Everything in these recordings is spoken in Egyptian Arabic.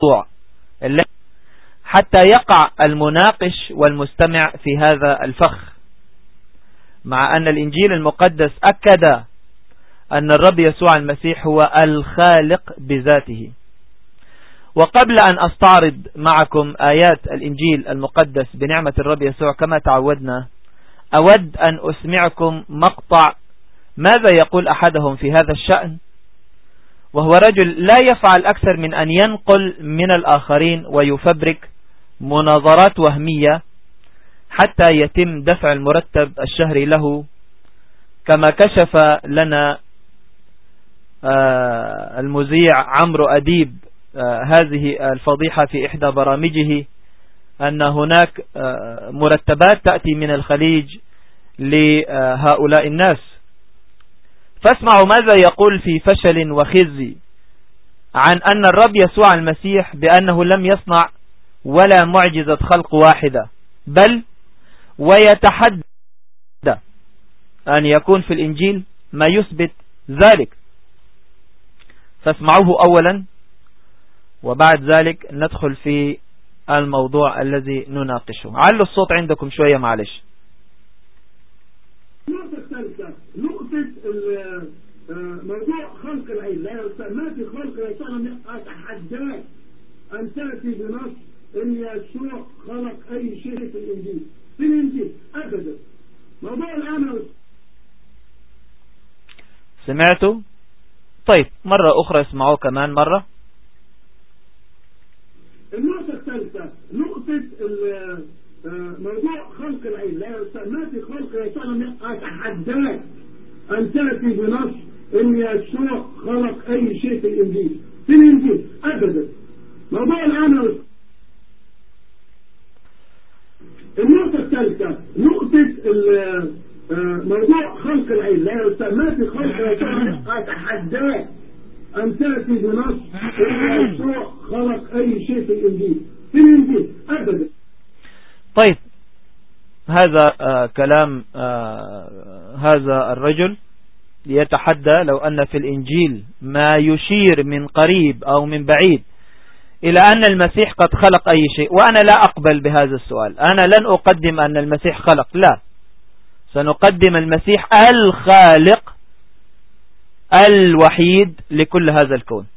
حتى يقع المناقش والمستمع في هذا الفخ مع أن الإنجيل المقدس أكد أن الرب يسوع المسيح هو الخالق بذاته وقبل أن أستعرض معكم آيات الإنجيل المقدس بنعمة الرب يسوع كما تعودنا أود أن أسمعكم مقطع ماذا يقول أحدهم في هذا الشأن وهو رجل لا يفعل أكثر من أن ينقل من الآخرين ويفبرك مناظرات وهمية حتى يتم دفع المرتب الشهري له كما كشف لنا آه، المذيع عمرو أديب آه، هذه الفضيحة في إحدى برامجه أن هناك آه، مرتبات تأتي من الخليج لهؤلاء الناس فاسمعوا ماذا يقول في فشل وخزي عن أن الرب يسوع المسيح بأنه لم يصنع ولا معجزة خلق واحدة بل ويتحدى أن يكون في الإنجيل ما يثبت ذلك فاسمعوه أولا وبعد ذلك ندخل في الموضوع الذي نناقشه علوا الصوت عندكم شوية معلش النقطة الثالثة نقطة موضوع خلق العين لا ما في خلق يسأل أتحداك أن تأتي بنص أن يسوع خلق أي شيء في الإنجيل في الإنجيل أبدا موضوع الآن سمعتوا طيب مرة أخرى اسمعوه كمان مرة النقطة الثالثة نقطة موضوع خلق العين لا ما في خلق يسأل أتحداك أن تأتي بنص أن يسوع خلق أي شيء في الإنجيل في الإنجيل أبدا موضوع الآن النقطة الثالثة نقطة موضوع خلق العين لا ما في خلق يسوع أتحداك أن تأتي بنص أن يسوع خلق أي شيء في الإنجيل في الإنجيل أبدا طيب هذا آه كلام آه هذا الرجل يتحدى لو أن في الإنجيل ما يشير من قريب أو من بعيد إلى أن المسيح قد خلق أي شيء وأنا لا أقبل بهذا السؤال أنا لن أقدم أن المسيح خلق لا سنقدم المسيح الخالق الوحيد لكل هذا الكون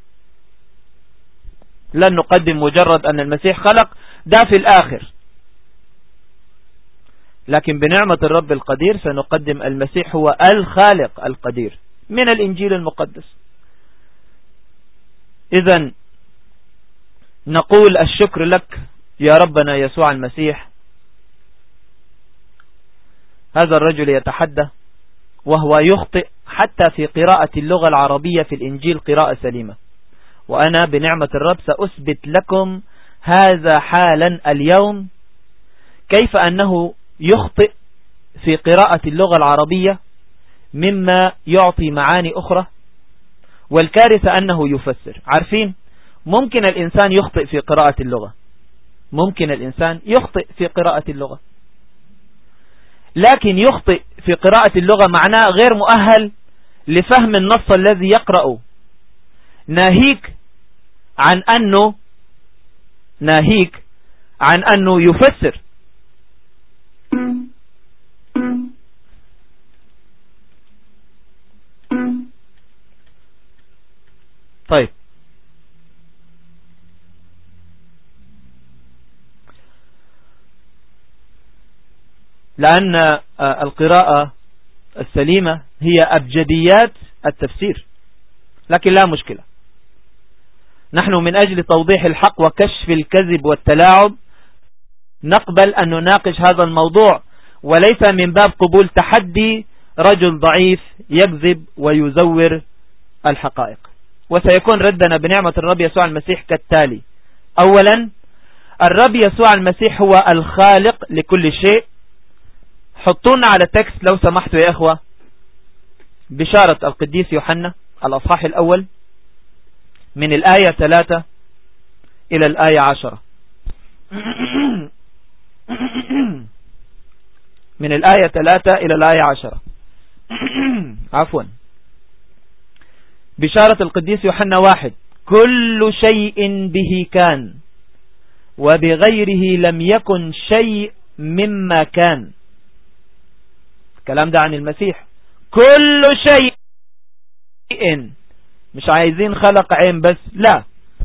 لن نقدم مجرد أن المسيح خلق ده في الآخر لكن بنعمة الرب القدير سنقدم المسيح هو الخالق القدير من الإنجيل المقدس إذا نقول الشكر لك يا ربنا يسوع المسيح هذا الرجل يتحدى وهو يخطئ حتى في قراءة اللغة العربية في الإنجيل قراءة سليمة وأنا بنعمة الرب سأثبت لكم هذا حالا اليوم كيف أنه يخطئ في قراءة اللغة العربية مما يعطي معاني أخرى والكارثة أنه يفسر عارفين ممكن الإنسان يخطئ في قراءة اللغة ممكن الإنسان يخطئ في قراءة اللغة لكن يخطئ في قراءة اللغة معناه غير مؤهل لفهم النص الذي يقرأ ناهيك عن أنه ناهيك عن أنه يفسر طيب لأن آه، القراءة السليمة هي أبجديات التفسير لكن لا مشكلة نحن من أجل توضيح الحق وكشف الكذب والتلاعب نقبل أن نناقش هذا الموضوع وليس من باب قبول تحدي رجل ضعيف يكذب ويزور الحقائق وسيكون ردنا بنعمة الرب يسوع المسيح كالتالي أولا الرب يسوع المسيح هو الخالق لكل شيء حطونا على تكست لو سمحتوا يا إخوة بشارة القديس يوحنا الأصحاح الأول من الآية ثلاثة إلى الآية عشرة من الآية ثلاثة إلى الآية عشرة عفوا بشارة القديس يوحنا واحد كل شيء به كان وبغيره لم يكن شيء مما كان الكلام ده عن المسيح كل شيء مش عايزين خلق عين بس لا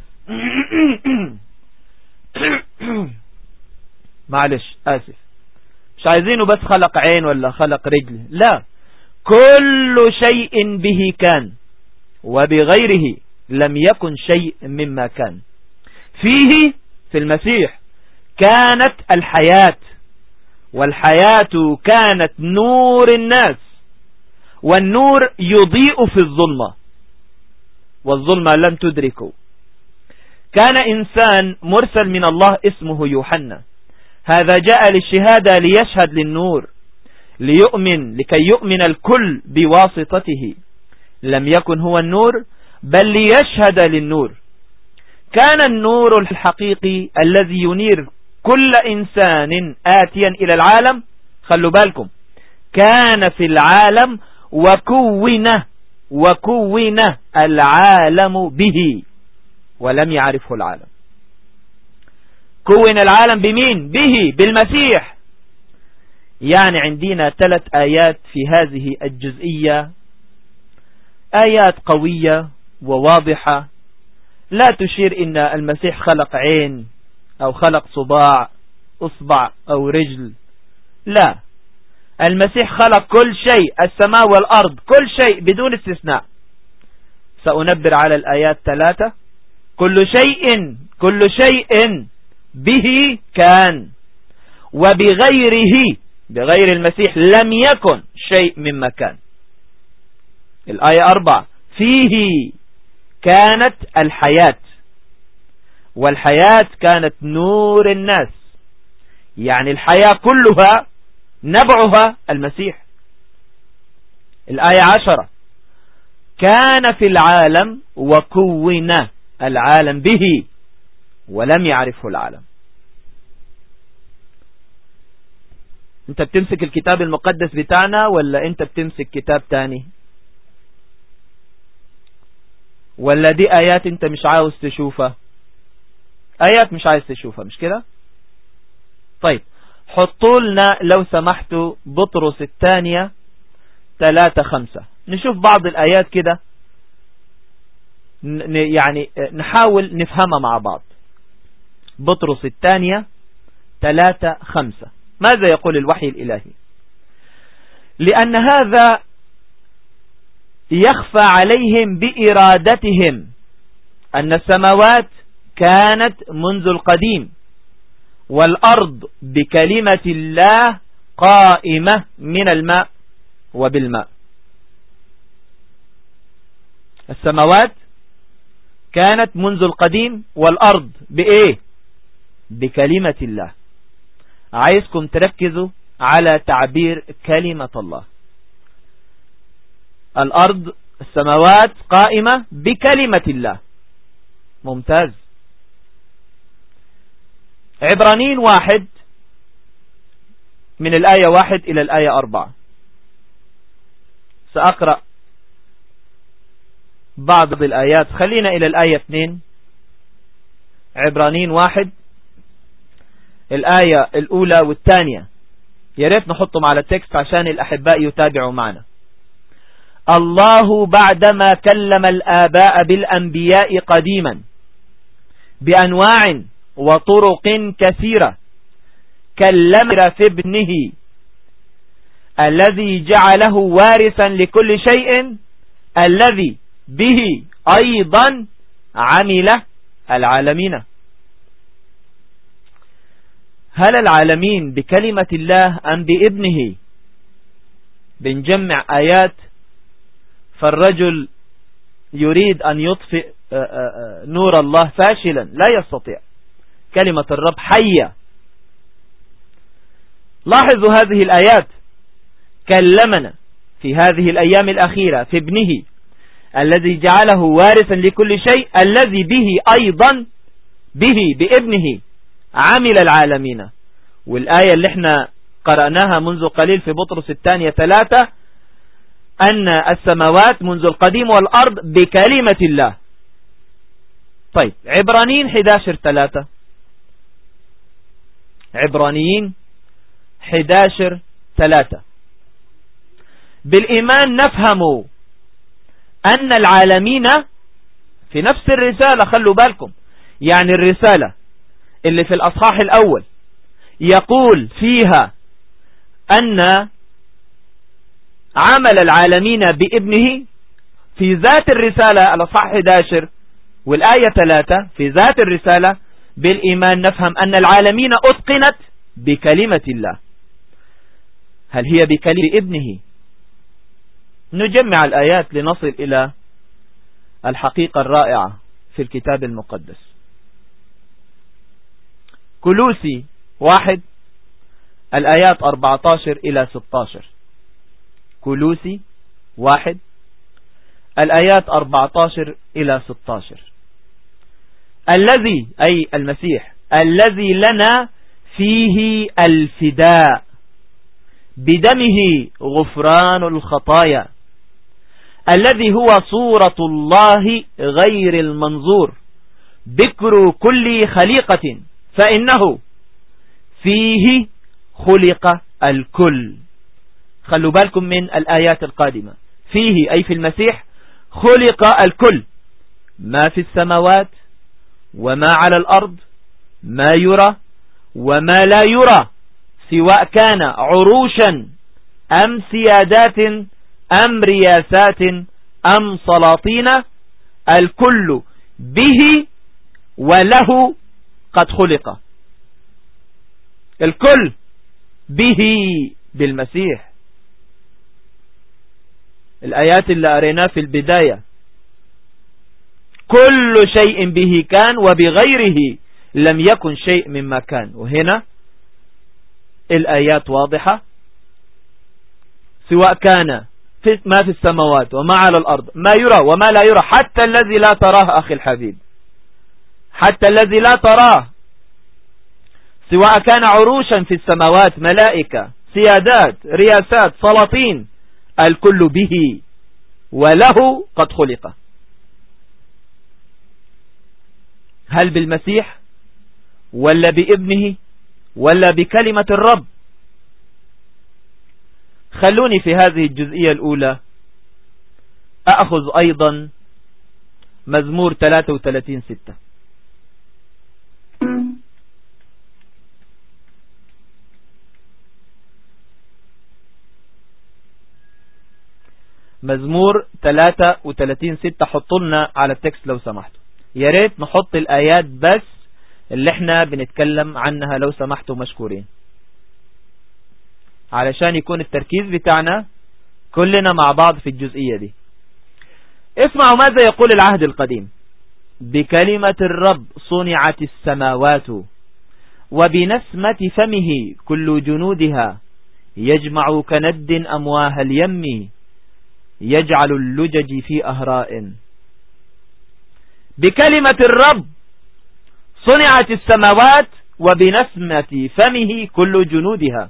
معلش آسف مش عايزينه بس خلق عين ولا خلق رجل لا كل شيء به كان وبغيره لم يكن شيء مما كان فيه في المسيح كانت الحياة والحياة كانت نور الناس والنور يضيء في الظلمة والظلمة لم تدركه كان إنسان مرسل من الله اسمه يوحنا هذا جاء للشهادة ليشهد للنور ليؤمن لكي يؤمن الكل بواسطته لم يكن هو النور بل ليشهد للنور كان النور الحقيقي الذي ينير كل إنسان آتيا إلى العالم خلوا بالكم كان في العالم وكون وكون العالم به ولم يعرفه العالم كون العالم بمين به بالمسيح يعني عندنا ثلاث آيات في هذه الجزئية آيات قوية وواضحة لا تشير إن المسيح خلق عين أو خلق صباع أصبع أو رجل لا المسيح خلق كل شيء السماء والأرض كل شيء بدون استثناء سأنبر على الآيات ثلاثة كل شيء كل شيء به كان وبغيره بغير المسيح لم يكن شيء مما كان الآية أربعة فيه كانت الحياة والحياة كانت نور الناس يعني الحياة كلها نبعها المسيح الآية عشرة كان في العالم وكون العالم به ولم يعرفه العالم انت بتمسك الكتاب المقدس بتاعنا ولا انت بتمسك كتاب تاني ولا دي آيات انت مش عاوز تشوفها آيات مش عايز تشوفها مش كده طيب حطوا لنا لو سمحتوا بطرس الثانية ثلاثة خمسة نشوف بعض الآيات كده يعني نحاول نفهمها مع بعض بطرس الثانية ثلاثة خمسة ماذا يقول الوحي الإلهي لأن هذا يخفى عليهم بإرادتهم أن السماوات كانت منذ القديم والأرض بكلمة الله قائمة من الماء وبالماء السماوات كانت منذ القديم والأرض بإيه بكلمة الله عايزكم تركزوا على تعبير كلمة الله الأرض السماوات قائمة بكلمة الله ممتاز عبرانين واحد من الآية واحد إلى الآية أربعة سأقرأ بعض الآيات خلينا إلى الآية اثنين عبرانين واحد الآية الأولى والثانية يا ريت نحطهم على التكست عشان الأحباء يتابعوا معنا الله بعدما كلم الآباء بالأنبياء قديما بأنواع وطرق كثيرة كلم في ابنه الذي جعله وارثا لكل شيء الذي به أيضا عمل العالمين هل العالمين بكلمة الله أم بابنه بنجمع آيات فالرجل يريد أن يطفئ آه، آه، آه، نور الله فاشلا لا يستطيع كلمة الرب حية لاحظوا هذه الآيات كلمنا في هذه الأيام الأخيرة في ابنه الذي جعله وارثا لكل شيء الذي به أيضا به بابنه عمل العالمين والآية اللي احنا قرأناها منذ قليل في بطرس الثانية ثلاثة أن السماوات منذ القديم والأرض بكلمة الله طيب عبرانيين 11 3 عبرانيين 11 3 بالإيمان نفهم أن العالمين في نفس الرسالة خلوا بالكم يعني الرسالة اللي في الأصحاح الأول يقول فيها أن عمل العالمين بابنه في ذات الرسالة الأصحاح 11 والآية 3 في ذات الرسالة بالإيمان نفهم أن العالمين أتقنت بكلمة الله هل هي بكلمة ابنه نجمع الآيات لنصل إلى الحقيقة الرائعة في الكتاب المقدس كلوسي واحد الآيات 14 إلى 16 كلوسي واحد الآيات 14 إلى 16 الذي أي المسيح الذي لنا فيه الفداء بدمه غفران الخطايا الذي هو صورة الله غير المنظور بكر كل خليقة فإنه فيه خلق الكل خلوا بالكم من الآيات القادمة فيه أي في المسيح خلق الكل ما في السماوات وما على الأرض ما يرى وما لا يرى سواء كان عروشا أم سيادات أم رياسات أم سلاطين الكل به وله قد خلق الكل به بالمسيح الآيات اللي أريناه في البداية كل شيء به كان وبغيره لم يكن شيء مما كان وهنا الآيات واضحة سواء كان في ما في السماوات وما على الأرض ما يرى وما لا يرى حتى الذي لا تراه أخي الحبيب حتى الذي لا تراه سواء كان عروشا في السماوات ملائكة سيادات رياسات سلاطين الكل به وله قد خلق هل بالمسيح ولا بابنه ولا بكلمة الرب خلوني في هذه الجزئية الأولى أأخذ أيضا مزمور 33 ستة مزمور 33 ستة حطوا لنا على التكست لو سمحتوا يا ريت نحط الآيات بس اللي احنا بنتكلم عنها لو سمحتوا مشكورين علشان يكون التركيز بتاعنا كلنا مع بعض في الجزئية دي اسمعوا ماذا يقول العهد القديم بكلمة الرب صنعت السماوات وبنسمة فمه كل جنودها يجمع كند أمواه اليم يجعل اللجج في أهراء بكلمة الرب صنعت السماوات وبنسمة فمه كل جنودها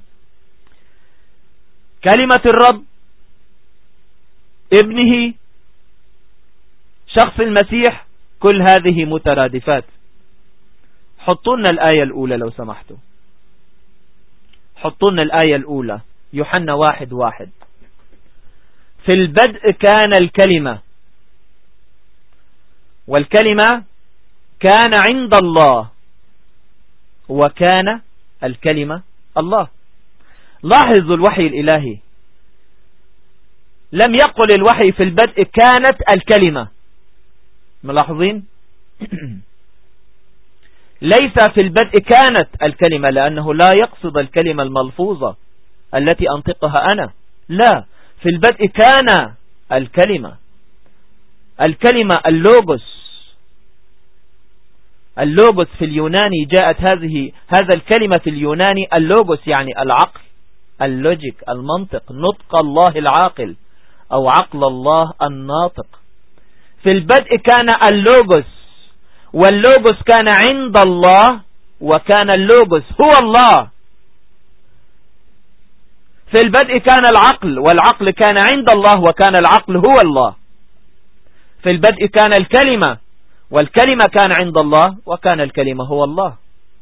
كلمة الرب ابنه شخص المسيح كل هذه مترادفات حطونا الآية الأولى لو سمحتوا حطونا الآية الأولى يوحنا واحد واحد في البدء كان الكلمة والكلمة كان عند الله وكان الكلمة الله لاحظوا الوحي الإلهي لم يقل الوحي في البدء كانت الكلمة ملاحظين ليس في البدء كانت الكلمة لأنه لا يقصد الكلمة الملفوظة التي أنطقها أنا لا في البدء كان الكلمة الكلمة اللوغوس اللوغوس في اليوناني جاءت هذه هذا الكلمة في اليوناني اللوغوس يعني العقل اللوجيك المنطق نطق الله العاقل أو عقل الله الناطق في البدء كان اللوغوس واللوغوس كان عند الله وكان اللوغوس هو الله في البدء كان العقل والعقل كان عند الله وكان العقل هو الله في البدء كان الكلمة والكلمة كان عند الله وكان الكلمة هو الله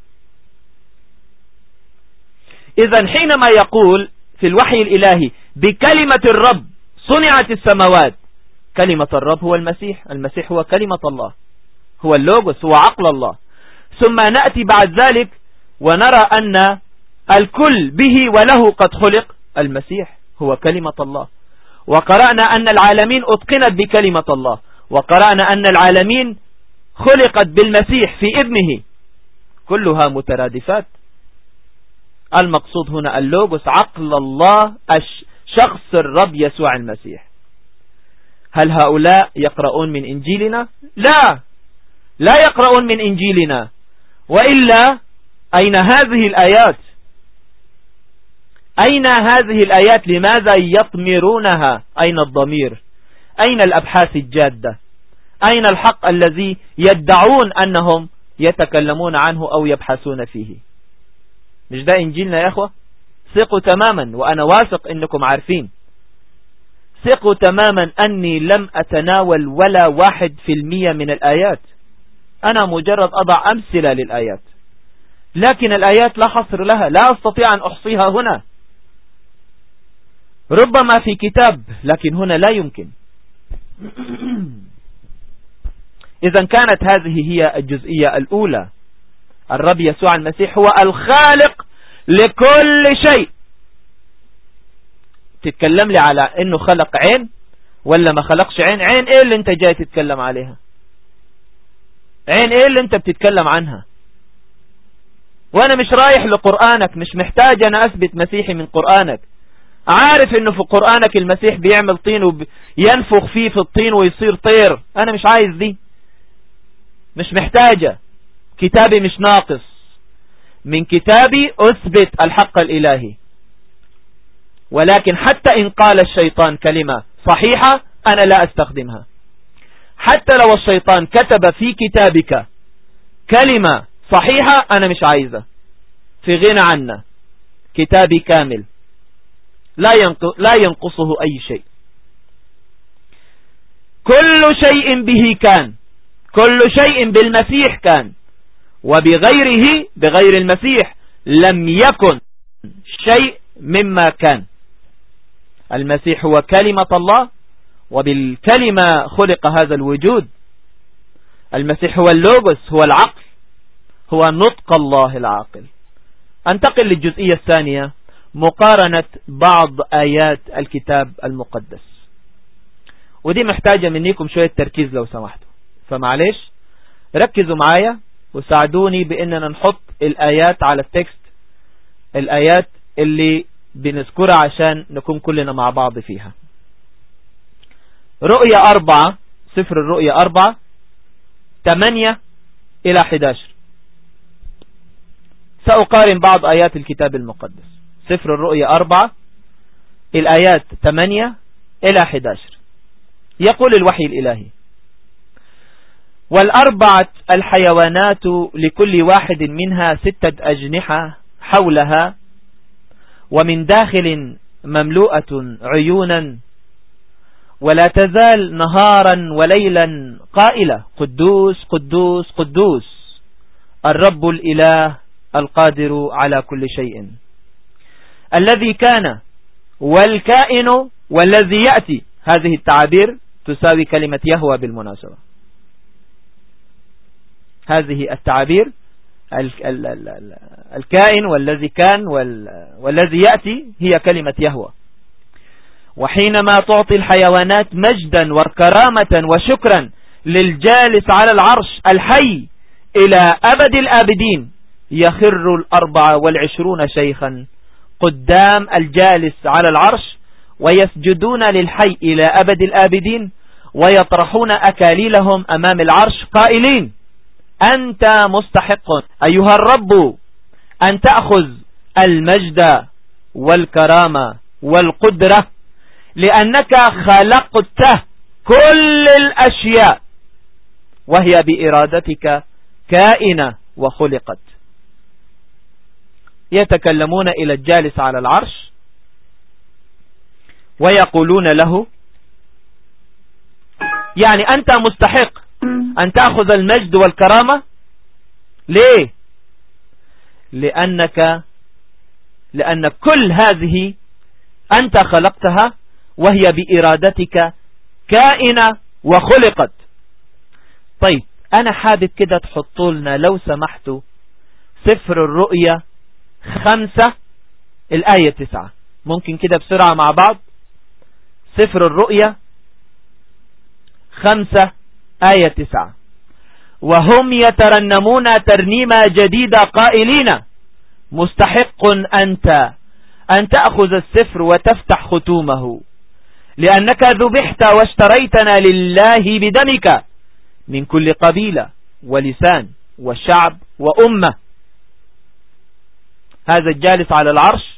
إذا حينما يقول في الوحي الإلهي بكلمة الرب صنعت السماوات كلمة الرب هو المسيح المسيح هو كلمة الله هو اللوغوس هو عقل الله ثم نأتي بعد ذلك ونرى أن الكل به وله قد خلق المسيح هو كلمة الله وقرأنا أن العالمين أتقنت بكلمة الله وقرأنا أن العالمين خلقت بالمسيح في ابنه كلها مترادفات المقصود هنا اللوغوس عقل الله شخص الرب يسوع المسيح هل هؤلاء يقرؤون من إنجيلنا لا لا يقرؤون من إنجيلنا وإلا أين هذه الآيات أين هذه الآيات لماذا يطمرونها أين الضمير أين الأبحاث الجادة أين الحق الذي يدعون أنهم يتكلمون عنه أو يبحثون فيه مش ده إنجيلنا يا أخوة ثقوا تماما وأنا واثق إنكم عارفين ثقوا تماما أني لم أتناول ولا واحد في المية من الآيات أنا مجرد أضع أمثلة للآيات لكن الآيات لا حصر لها لا أستطيع أن أحصيها هنا ربما في كتاب لكن هنا لا يمكن إذا كانت هذه هي الجزئية الأولى الرب يسوع المسيح هو الخالق لكل شيء تتكلم لي على انه خلق عين ولا ما خلقش عين عين ايه اللي انت جاي تتكلم عليها عين ايه اللي انت بتتكلم عنها وانا مش رايح لقرآنك مش محتاج انا اثبت مسيحي من قرآنك عارف انه في قرآنك المسيح بيعمل طين وينفخ فيه في الطين ويصير طير انا مش عايز دي مش محتاجة كتابي مش ناقص من كتابي اثبت الحق الالهي ولكن حتى ان قال الشيطان كلمة صحيحة انا لا استخدمها حتى لو الشيطان كتب في كتابك كلمة صحيحة انا مش عايزة في غنى عنا كتابي كامل لا لا ينقصه أي شيء كل شيء به كان كل شيء بالمسيح كان وبغيره بغير المسيح لم يكن شيء مما كان المسيح هو كلمة الله وبالكلمة خلق هذا الوجود المسيح هو اللوغوس هو العقل هو نطق الله العاقل انتقل للجزئية الثانية مقارنة بعض آيات الكتاب المقدس ودي محتاجة منكم شوية تركيز لو سمحتوا فمعليش ركزوا معايا وساعدوني بأننا نحط الآيات على التكست الآيات اللي بنذكرها عشان نكون كلنا مع بعض فيها رؤية أربعة سفر الرؤية أربعة تمانية إلى حداشر سأقارن بعض آيات الكتاب المقدس سفر الرؤية أربعة الآيات ثمانية إلى 11 يقول الوحي الإلهي والأربعة الحيوانات لكل واحد منها ستة أجنحة حولها ومن داخل مملوءة عيونا ولا تزال نهارا وليلا قائلة قدوس قدوس قدوس الرب الإله القادر على كل شيء الذي كان والكائن والذي يأتي هذه التعابير تساوي كلمة يهوى بالمناسبة هذه التعابير الكائن والذي كان والذي يأتي هي كلمة يهوى وحينما تعطي الحيوانات مجدا وكرامة وشكرا للجالس على العرش الحي إلى أبد الآبدين يخر الأربع والعشرون شيخا قدام الجالس على العرش ويسجدون للحي إلى أبد الآبدين ويطرحون أكاليلهم أمام العرش قائلين أنت مستحق أيها الرب أن تأخذ المجد والكرامة والقدرة لأنك خلقت كل الأشياء وهي بإرادتك كائنة وخلقت يتكلمون إلى الجالس على العرش ويقولون له يعني أنت مستحق أن تأخذ المجد والكرامة ليه لأنك لأن كل هذه أنت خلقتها وهي بإرادتك كائنة وخلقت طيب أنا حابب كده تحطوا لنا لو سمحتوا سفر الرؤية خمسة الآية تسعة ممكن كده بسرعة مع بعض سفر الرؤية خمسة آية تسعة وهم يترنمون ترنيمة جديدة قائلين مستحق أنت أن تأخذ السفر وتفتح ختومه لأنك ذبحت واشتريتنا لله بدمك من كل قبيلة ولسان وشعب وأمة هذا الجالس على العرش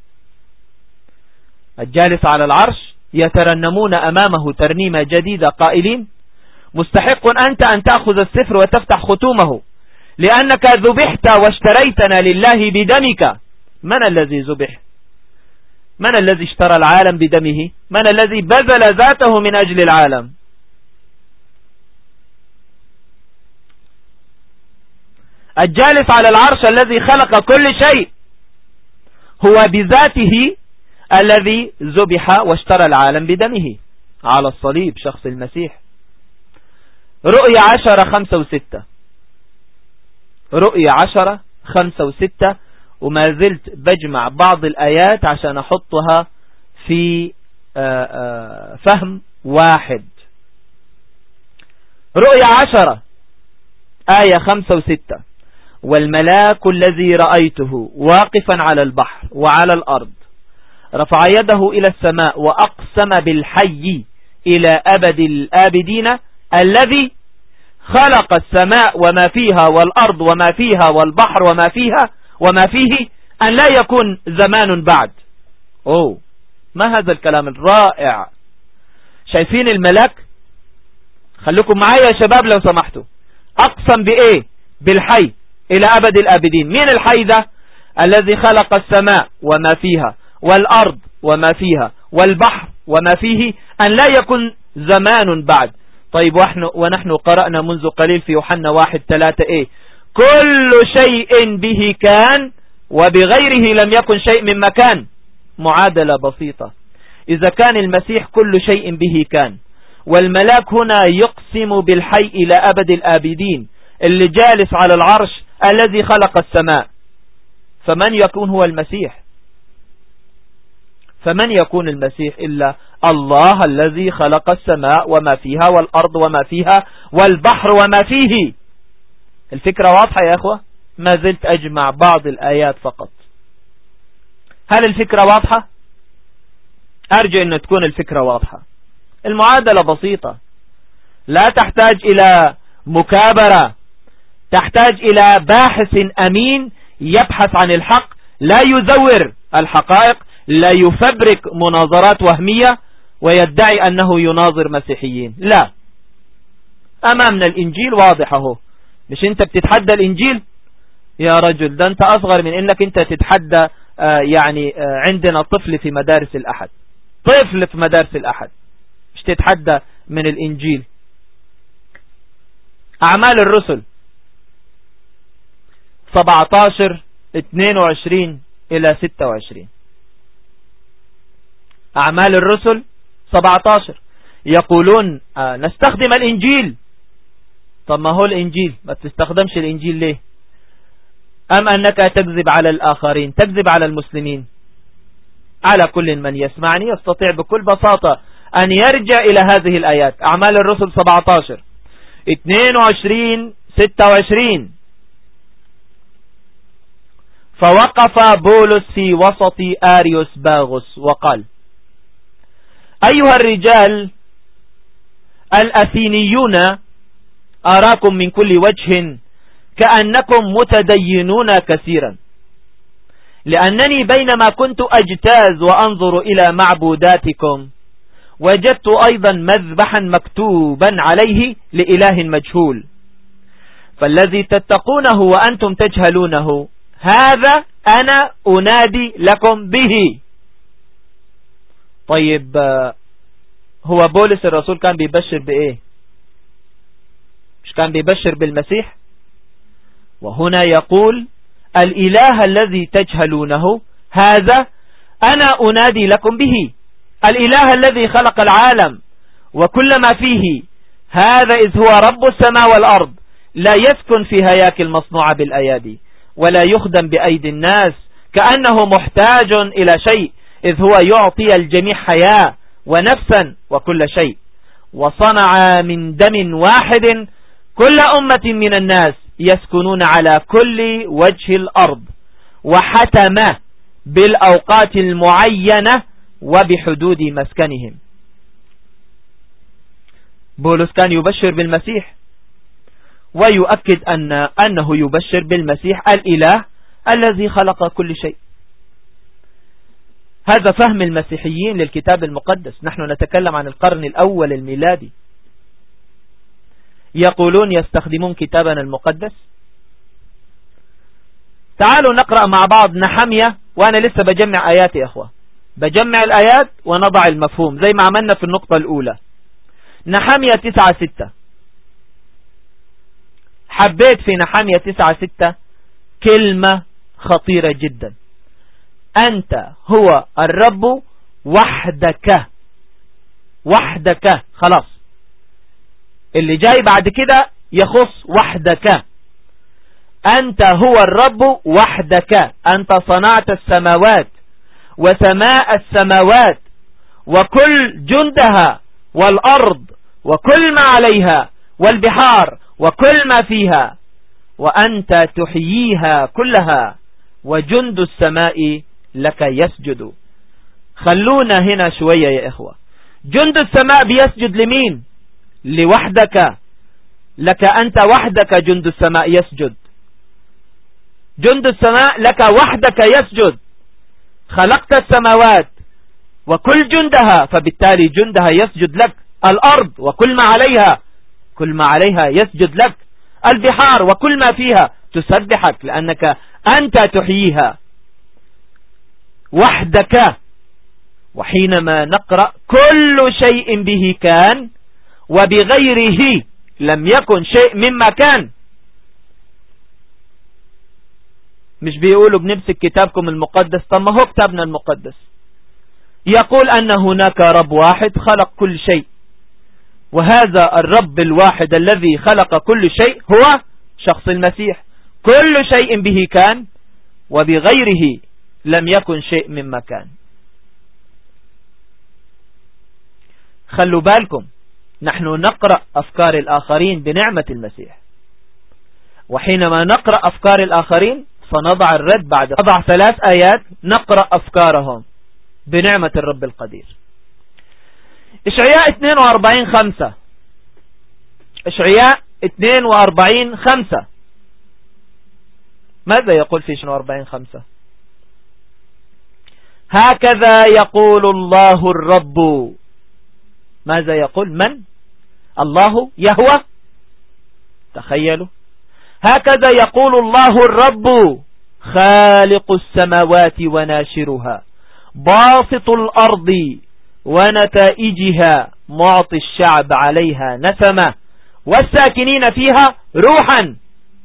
الجالس على العرش يترنمون أمامه ترنيمة جديدة قائلين مستحق أنت أن تأخذ السفر وتفتح ختومه لأنك ذبحت واشتريتنا لله بدمك من الذي ذبح من الذي اشترى العالم بدمه من الذي بذل ذاته من أجل العالم الجالس على العرش الذي خلق كل شيء هو بذاته الذي ذبح واشترى العالم بدمه على الصليب شخص المسيح رؤية عشرة خمسة وستة رؤية عشرة خمسة وستة وما زلت بجمع بعض الآيات عشان أحطها في آه، آه، فهم واحد رؤية عشرة آية خمسة وستة والملاك الذي رأيته واقفا على البحر وعلى الأرض رفع يده إلى السماء وأقسم بالحي إلى أبد الآبدين الذي خلق السماء وما فيها والأرض وما فيها والبحر وما فيها وما فيه أن لا يكون زمان بعد أوه ما هذا الكلام الرائع شايفين الملك خليكم معايا يا شباب لو سمحتوا أقسم بإيه بالحي إلى أبد الآبدين مين الحي ده الذي خلق السماء وما فيها والأرض وما فيها والبحر وما فيه أن لا يكون زمان بعد طيب ونحن, ونحن قرأنا منذ قليل في يوحنا واحد ثلاثة ايه كل شيء به كان وبغيره لم يكن شيء من مكان معادلة بسيطة إذا كان المسيح كل شيء به كان والملاك هنا يقسم بالحي إلى أبد الآبدين اللي جالس على العرش الذي خلق السماء فمن يكون هو المسيح فمن يكون المسيح إلا الله الذي خلق السماء وما فيها والأرض وما فيها والبحر وما فيه الفكرة واضحة يا أخوة ما زلت أجمع بعض الآيات فقط هل الفكرة واضحة أرجو أن تكون الفكرة واضحة المعادلة بسيطة لا تحتاج إلى مكابرة تحتاج إلى باحث أمين يبحث عن الحق لا يزور الحقائق لا يفبرك مناظرات وهمية ويدعي أنه يناظر مسيحيين لا أمامنا الإنجيل واضح اهو مش أنت بتتحدى الإنجيل يا رجل ده أنت أصغر من أنك أنت تتحدى آه يعني آه عندنا طفل في مدارس الأحد طفل في مدارس الأحد مش تتحدى من الإنجيل أعمال الرسل 17 22 إلى 26 أعمال الرسل 17 يقولون آه نستخدم الإنجيل طب ما هو الإنجيل ما تستخدمش الإنجيل ليه أم أنك تكذب على الآخرين تكذب على المسلمين على كل من يسمعني يستطيع بكل بساطة أن يرجع إلى هذه الآيات أعمال الرسل 17 22 26 فوقف بولس في وسط آريوس باغوس وقال أيها الرجال الأثينيون أراكم من كل وجه كأنكم متدينون كثيرا لأنني بينما كنت أجتاز وأنظر إلى معبوداتكم وجدت أيضا مذبحا مكتوبا عليه لإله مجهول فالذي تتقونه وأنتم تجهلونه هذا أنا أنادي لكم به طيب هو بولس الرسول كان بيبشر بإيه كان بيبشر بالمسيح وهنا يقول الإله الذي تجهلونه هذا أنا أنادي لكم به الإله الذي خلق العالم وكل ما فيه هذا إذ هو رب السماء والأرض لا يسكن في هياكل مصنوعة بالأيادي ولا يخدم بأيدي الناس كأنه محتاج إلى شيء إذ هو يعطي الجميع حياة ونفسا وكل شيء وصنع من دم واحد كل أمة من الناس يسكنون على كل وجه الأرض وحتم بالأوقات المعينة وبحدود مسكنهم بولس كان يبشر بالمسيح ويؤكد أن أنه يبشر بالمسيح الإله الذي خلق كل شيء هذا فهم المسيحيين للكتاب المقدس نحن نتكلم عن القرن الأول الميلادي يقولون يستخدمون كتابنا المقدس تعالوا نقرأ مع بعض نحمية وأنا لسه بجمع آيات يا أخوة بجمع الآيات ونضع المفهوم زي ما عملنا في النقطة الأولى نحمية تسعة ستة حبيت في نحمية تسعة ستة كلمة خطيرة جدا أنت هو الرب وحدك وحدك خلاص اللي جاي بعد كده يخص وحدك أنت هو الرب وحدك أنت صنعت السماوات وسماء السماوات وكل جندها والأرض وكل ما عليها والبحار وكل ما فيها وأنت تحييها كلها وجند السماء لك يسجد خلونا هنا شوية يا إخوة جند السماء بيسجد لمين لوحدك لك أنت وحدك جند السماء يسجد جند السماء لك وحدك يسجد خلقت السماوات وكل جندها فبالتالي جندها يسجد لك الأرض وكل ما عليها كل ما عليها يسجد لك البحار وكل ما فيها تسبحك لأنك أنت تحييها وحدك وحينما نقرأ كل شيء به كان وبغيره لم يكن شيء مما كان مش بيقولوا بنمسك كتابكم المقدس طب ما هو كتابنا المقدس يقول أن هناك رب واحد خلق كل شيء وهذا الرب الواحد الذي خلق كل شيء هو شخص المسيح كل شيء به كان وبغيره لم يكن شيء مما كان خلوا بالكم نحن نقرأ أفكار الآخرين بنعمة المسيح وحينما نقرأ أفكار الآخرين فنضع الرد بعد نضع ثلاث آيات نقرأ أفكارهم بنعمة الرب القدير إشعياء 42 خمسة إشعياء 42 خمسة ماذا يقول في 42 خمسة هكذا يقول الله الرب ماذا يقول من الله يهوى تخيلوا هكذا يقول الله الرب خالق السماوات وناشرها باسط الأرض ونتائجها معطي الشعب عليها نسمة والساكنين فيها روحا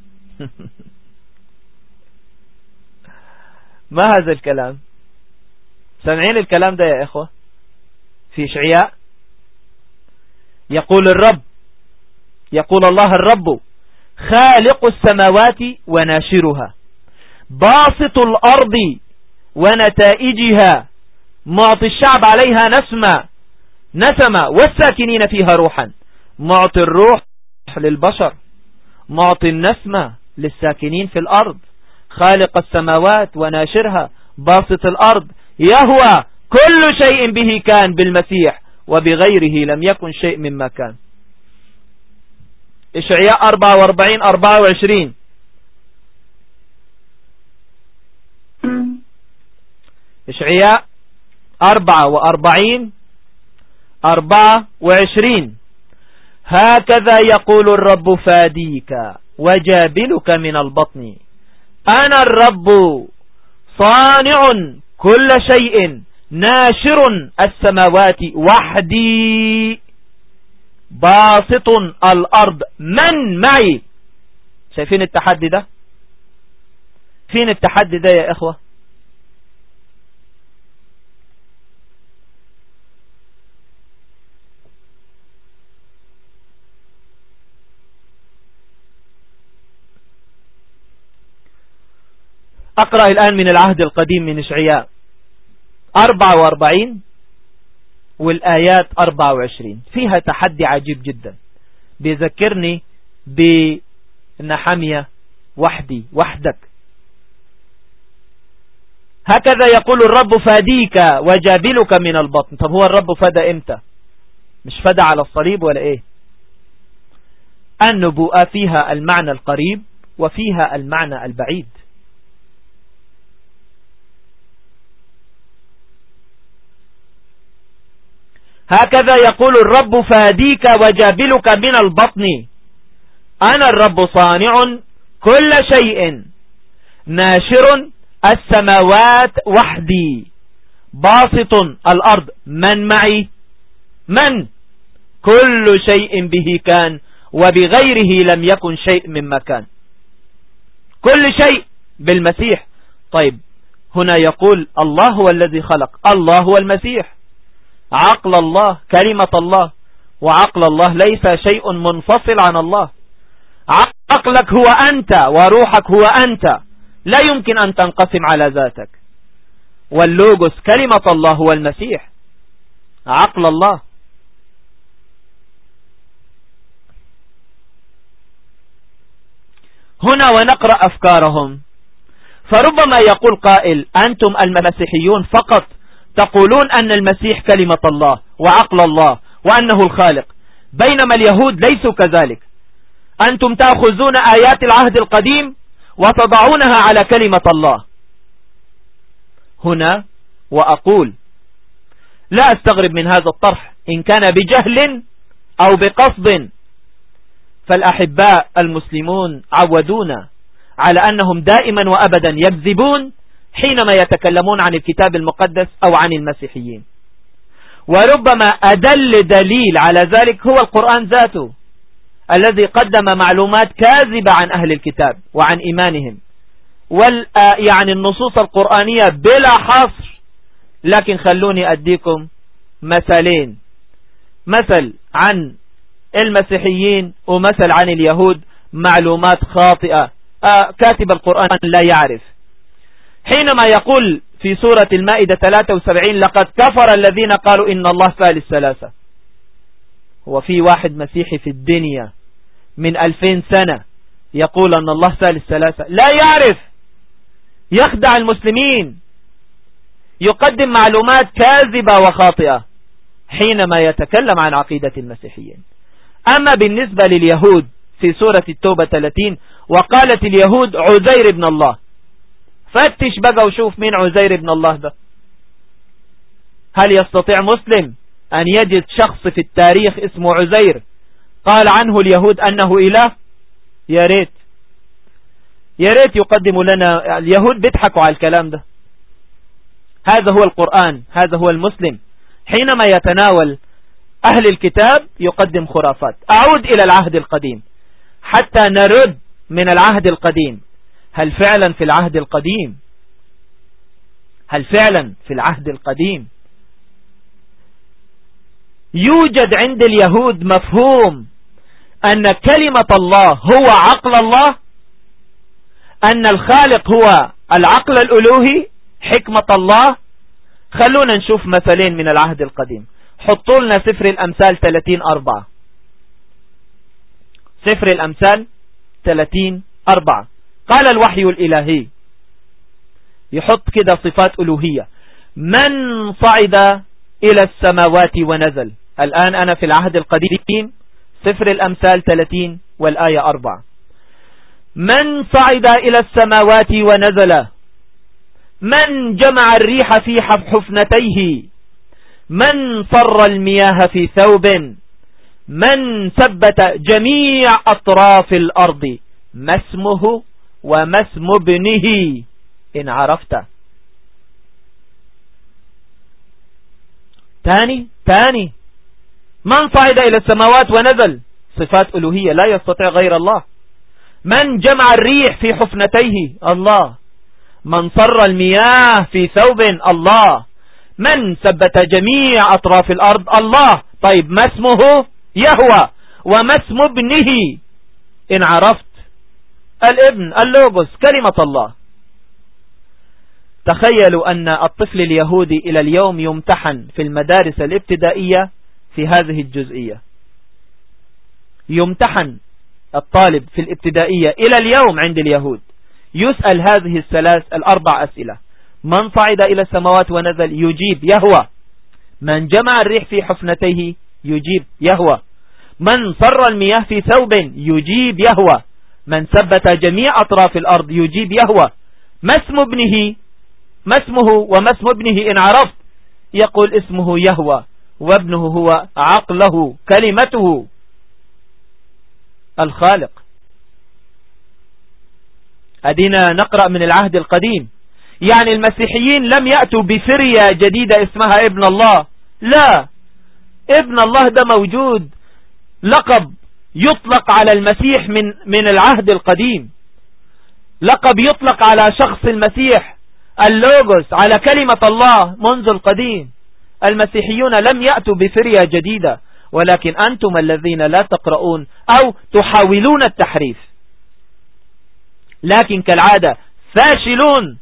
ما هذا الكلام سمعين الكلام ده يا إخوة في شعياء يقول الرب يقول الله الرب خالق السماوات وناشرها باسط الأرض ونتائجها معطي الشعب عليها نسمة نسمة والساكنين فيها روحا معطي الروح للبشر معطي النسمة للساكنين في الأرض خالق السماوات وناشرها باسط الأرض يهوى كل شيء به كان بالمسيح وبغيره لم يكن شيء مما كان إشعياء 44 24 إشعياء 44 24 هكذا يقول الرب فاديك وجابلك من البطن أنا الرب صانع كل شيء ناشر السماوات وحدي باسط الأرض من معي شايفين التحدي ده فين التحدي ده يا إخوة أقرأ الآن من العهد القديم من إشعياء 44 والآيات 24 فيها تحدي عجيب جدا بيذكرني بنحمية وحدي وحدك هكذا يقول الرب فاديك وجابلك من البطن طب هو الرب فدى امتى مش فدى على الصليب ولا ايه النبوءة فيها المعنى القريب وفيها المعنى البعيد هكذا يقول الرب فاديك وجابلك من البطن أنا الرب صانع كل شيء ناشر السماوات وحدي باسط الأرض من معي من كل شيء به كان وبغيره لم يكن شيء مما كان كل شيء بالمسيح طيب هنا يقول الله هو الذي خلق الله هو المسيح عقل الله كلمة الله وعقل الله ليس شيء منفصل عن الله عقلك هو أنت وروحك هو أنت لا يمكن أن تنقسم على ذاتك واللوغوس كلمة الله هو المسيح عقل الله هنا ونقرأ أفكارهم فربما يقول قائل أنتم المسيحيون فقط تقولون أن المسيح كلمة الله وعقل الله وأنه الخالق بينما اليهود ليسوا كذلك أنتم تأخذون آيات العهد القديم وتضعونها على كلمة الله هنا وأقول لا أستغرب من هذا الطرح إن كان بجهل أو بقصد فالأحباء المسلمون عودونا على أنهم دائما وأبدا يكذبون حينما يتكلمون عن الكتاب المقدس أو عن المسيحيين وربما أدل دليل على ذلك هو القرآن ذاته الذي قدم معلومات كاذبة عن أهل الكتاب وعن إيمانهم وال يعني النصوص القرآنية بلا حصر لكن خلوني أديكم مثلين مثل عن المسيحيين ومثل عن اليهود معلومات خاطئة كاتب القرآن لا يعرف حينما يقول في سورة المائدة 73 لقد كفر الذين قالوا إن الله ثالث ثلاثة هو في واحد مسيحي في الدنيا من ألفين سنة يقول أن الله ثالث ثلاثة لا يعرف يخدع المسلمين يقدم معلومات كاذبة وخاطئة حينما يتكلم عن عقيدة المسيحيين أما بالنسبة لليهود في سورة التوبة 30 وقالت اليهود عزير ابن الله فتش بقى وشوف مين عزير ابن الله ده هل يستطيع مسلم أن يجد شخص في التاريخ اسمه عزير قال عنه اليهود أنه إله يا ريت يا ريت يقدموا لنا اليهود بيضحكوا على الكلام ده هذا هو القرآن هذا هو المسلم حينما يتناول أهل الكتاب يقدم خرافات أعود إلى العهد القديم حتى نرد من العهد القديم هل فعلا في العهد القديم هل فعلا في العهد القديم يوجد عند اليهود مفهوم أن كلمة الله هو عقل الله أن الخالق هو العقل الألوهي حكمة الله خلونا نشوف مثلين من العهد القديم حطوا لنا سفر الأمثال 30 أربعة سفر الأمثال 30 أربعة قال الوحي الإلهي يحط كده صفات ألوهية من صعد إلى السماوات ونزل الآن أنا في العهد القديم سفر الأمثال 30 والآية 4 من صعد إلى السماوات ونزل من جمع الريح في حفنتيه من صر المياه في ثوب من ثبت جميع أطراف الأرض ما اسمه وما اسم ابنه إن عرفت تاني تاني من صعد إلى السماوات ونزل صفات ألوهية لا يستطيع غير الله من جمع الريح في حفنتيه الله من صر المياه في ثوب الله من ثبت جميع أطراف الأرض الله طيب ما اسمه يهوى وما اسم ابنه إن عرفت الابن اللوغوس كلمة الله تخيلوا أن الطفل اليهودي إلى اليوم يمتحن في المدارس الابتدائية في هذه الجزئية يمتحن الطالب في الابتدائية إلى اليوم عند اليهود يسأل هذه الثلاث الأربع أسئلة من صعد إلى السماوات ونزل يجيب يهوى من جمع الريح في حفنتيه يجيب يهوى من صر المياه في ثوب يجيب يهوى من ثبت جميع أطراف الأرض يجيب يهوى ما اسم ابنه ما اسمه وما اسم ابنه إن عرفت يقول اسمه يهوى وابنه هو عقله كلمته الخالق أدينا نقرأ من العهد القديم يعني المسيحيين لم يأتوا بفرية جديدة اسمها ابن الله لا ابن الله ده موجود لقب يطلق على المسيح من, من العهد القديم لقب يطلق على شخص المسيح اللوغوس على كلمة الله منذ القديم المسيحيون لم يأتوا بفرية جديدة ولكن أنتم الذين لا تقرؤون أو تحاولون التحريف لكن كالعادة فاشلون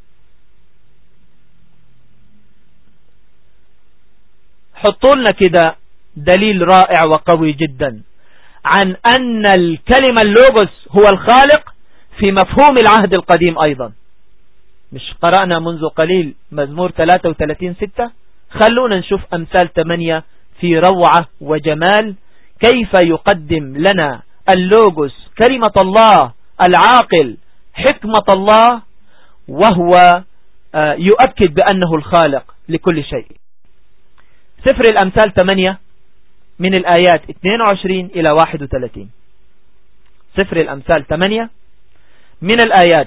حطوا لنا كده دليل رائع وقوي جدا عن أن الكلمة اللوغوس هو الخالق في مفهوم العهد القديم أيضا مش قرأنا منذ قليل مزمور 33 ستة خلونا نشوف أمثال 8 في روعة وجمال كيف يقدم لنا اللوغوس كلمة الله العاقل حكمة الله وهو آه، يؤكد بأنه الخالق لكل شيء سفر الأمثال 8 من الآيات 22 إلى 31 سفر الأمثال 8 من الآيات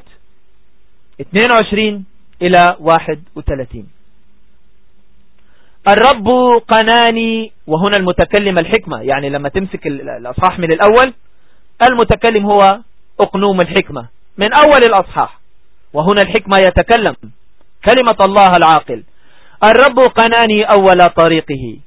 22 إلى 31 الرب قناني وهنا المتكلم الحكمة يعني لما تمسك الأصحاح من الأول المتكلم هو أقنوم الحكمة من أول الأصحاح وهنا الحكمة يتكلم كلمة الله العاقل الرب قناني أول طريقه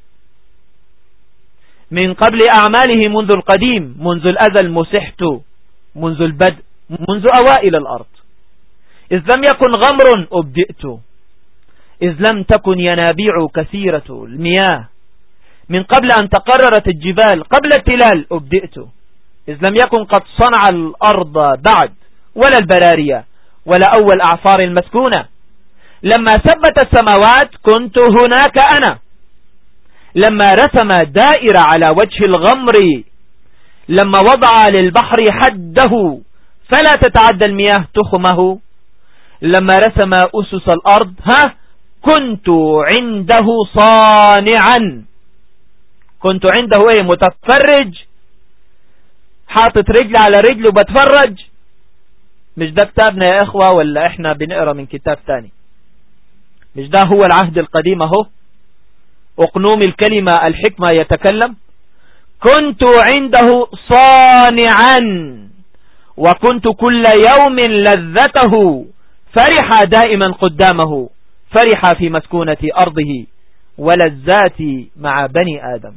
من قبل أعماله منذ القديم منذ الأزل مسحت منذ البدء منذ أوائل الأرض إذ لم يكن غمر أبدئت إذ لم تكن ينابيع كثيرة المياه من قبل أن تقررت الجبال قبل التلال أبدئت إذ لم يكن قد صنع الأرض بعد ولا البرارية ولا أول أعصار المسكونة لما ثبت السماوات كنت هناك أنا لما رسم دائرة على وجه الغمر لما وضع للبحر حده فلا تتعدى المياه تخمه لما رسم أسس الأرض ها كنت عنده صانعا كنت عنده ايه متفرج حاطط رجل على رجل وبتفرج مش ده كتابنا يا اخوة ولا احنا بنقرأ من كتاب تاني مش ده هو العهد القديم اهو اقنوم الكلمة الحكمة يتكلم كنت عنده صانعا وكنت كل يوم لذته فرح دائما قدامه فرح في مسكونة أرضه ولذات مع بني آدم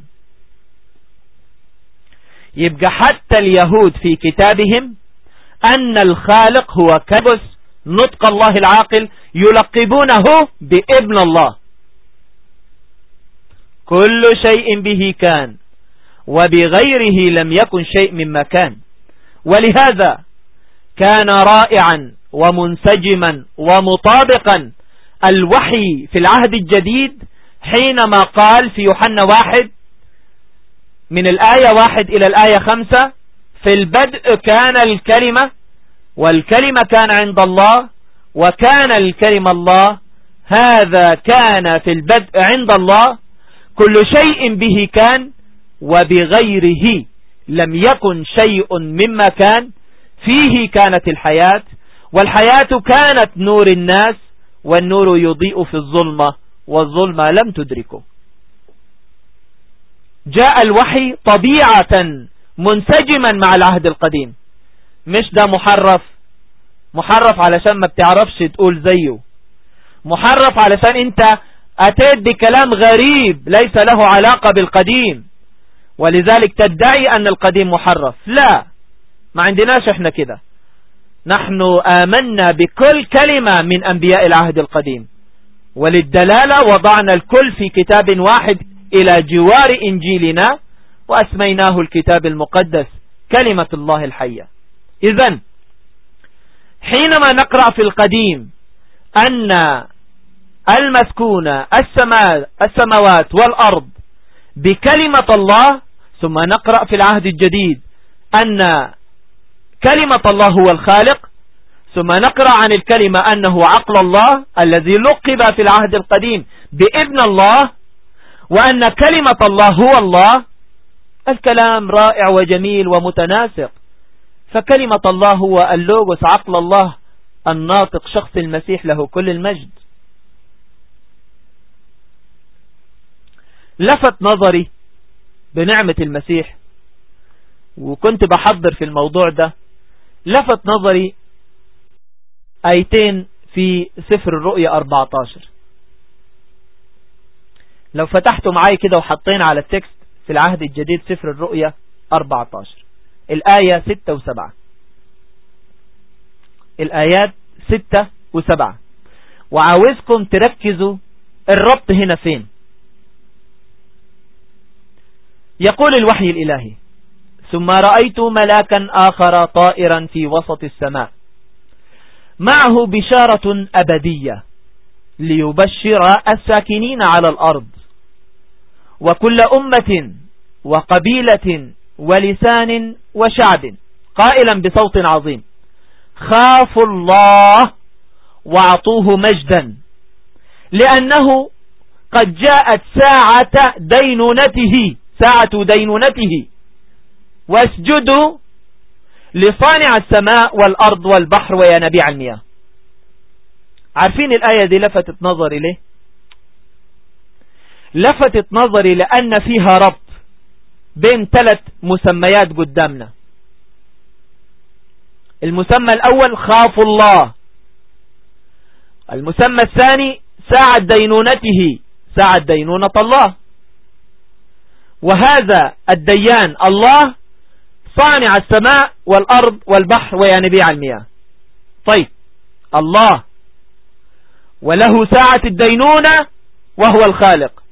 يبقى حتى اليهود في كتابهم أن الخالق هو كبس نطق الله العاقل يلقبونه بابن الله كل شيء به كان وبغيره لم يكن شيء مما كان ولهذا كان رائعا ومنسجما ومطابقا الوحي في العهد الجديد حينما قال في يوحنا واحد من الآية واحد إلى الآية خمسة في البدء كان الكلمة والكلمة كان عند الله وكان الكلمة الله هذا كان في البدء عند الله كل شيء به كان وبغيره لم يكن شيء مما كان فيه كانت الحياة والحياة كانت نور الناس والنور يضيء في الظلمة والظلمة لم تدركه جاء الوحي طبيعة منسجما مع العهد القديم مش ده محرف محرف علشان ما بتعرفش تقول زيه محرف علشان انت اتيت بكلام غريب ليس له علاقة بالقديم ولذلك تدعي ان القديم محرف لا ما عندناش احنا كده نحن آمنا بكل كلمة من أنبياء العهد القديم وللدلالة وضعنا الكل في كتاب واحد إلى جوار إنجيلنا وأسميناه الكتاب المقدس كلمة الله الحية إذن حينما نقرأ في القديم أن المسكونة السماوات والأرض بكلمة الله ثم نقرأ في العهد الجديد أن كلمة الله هو الخالق ثم نقرأ عن الكلمة أنه عقل الله الذي لقب في العهد القديم بابن الله وأن كلمة الله هو الله الكلام رائع وجميل ومتناسق فكلمة الله هو اللوغوس عقل الله الناطق شخص المسيح له كل المجد لفت نظري بنعمة المسيح وكنت بحضر في الموضوع ده لفت نظري ايتين في سفر الرؤية 14 لو فتحتوا معاي كده وحطينا على التكست في العهد الجديد سفر الرؤية 14 الآية 6 و7 الآيات 6 و7 وعاوزكم تركزوا الربط هنا فين يقول الوحي الإلهي ثم رأيت ملاكا آخر طائرا في وسط السماء معه بشارة أبدية ليبشر الساكنين على الأرض وكل أمة وقبيلة ولسان وشعب قائلا بصوت عظيم خافوا الله واعطوه مجدا لأنه قد جاءت ساعة دينونته ساعة دينونته واسجدوا لصانع السماء والأرض والبحر وينابيع المياه عارفين الآية دي لفتت نظري ليه لفتت نظري لأن فيها ربط بين ثلاث مسميات قدامنا المسمى الأول خاف الله المسمى الثاني ساعة دينونته ساعة دينونة الله وهذا الديان الله صانع السماء والأرض والبحر وينبيع المياه طيب الله وله ساعة الدينونة وهو الخالق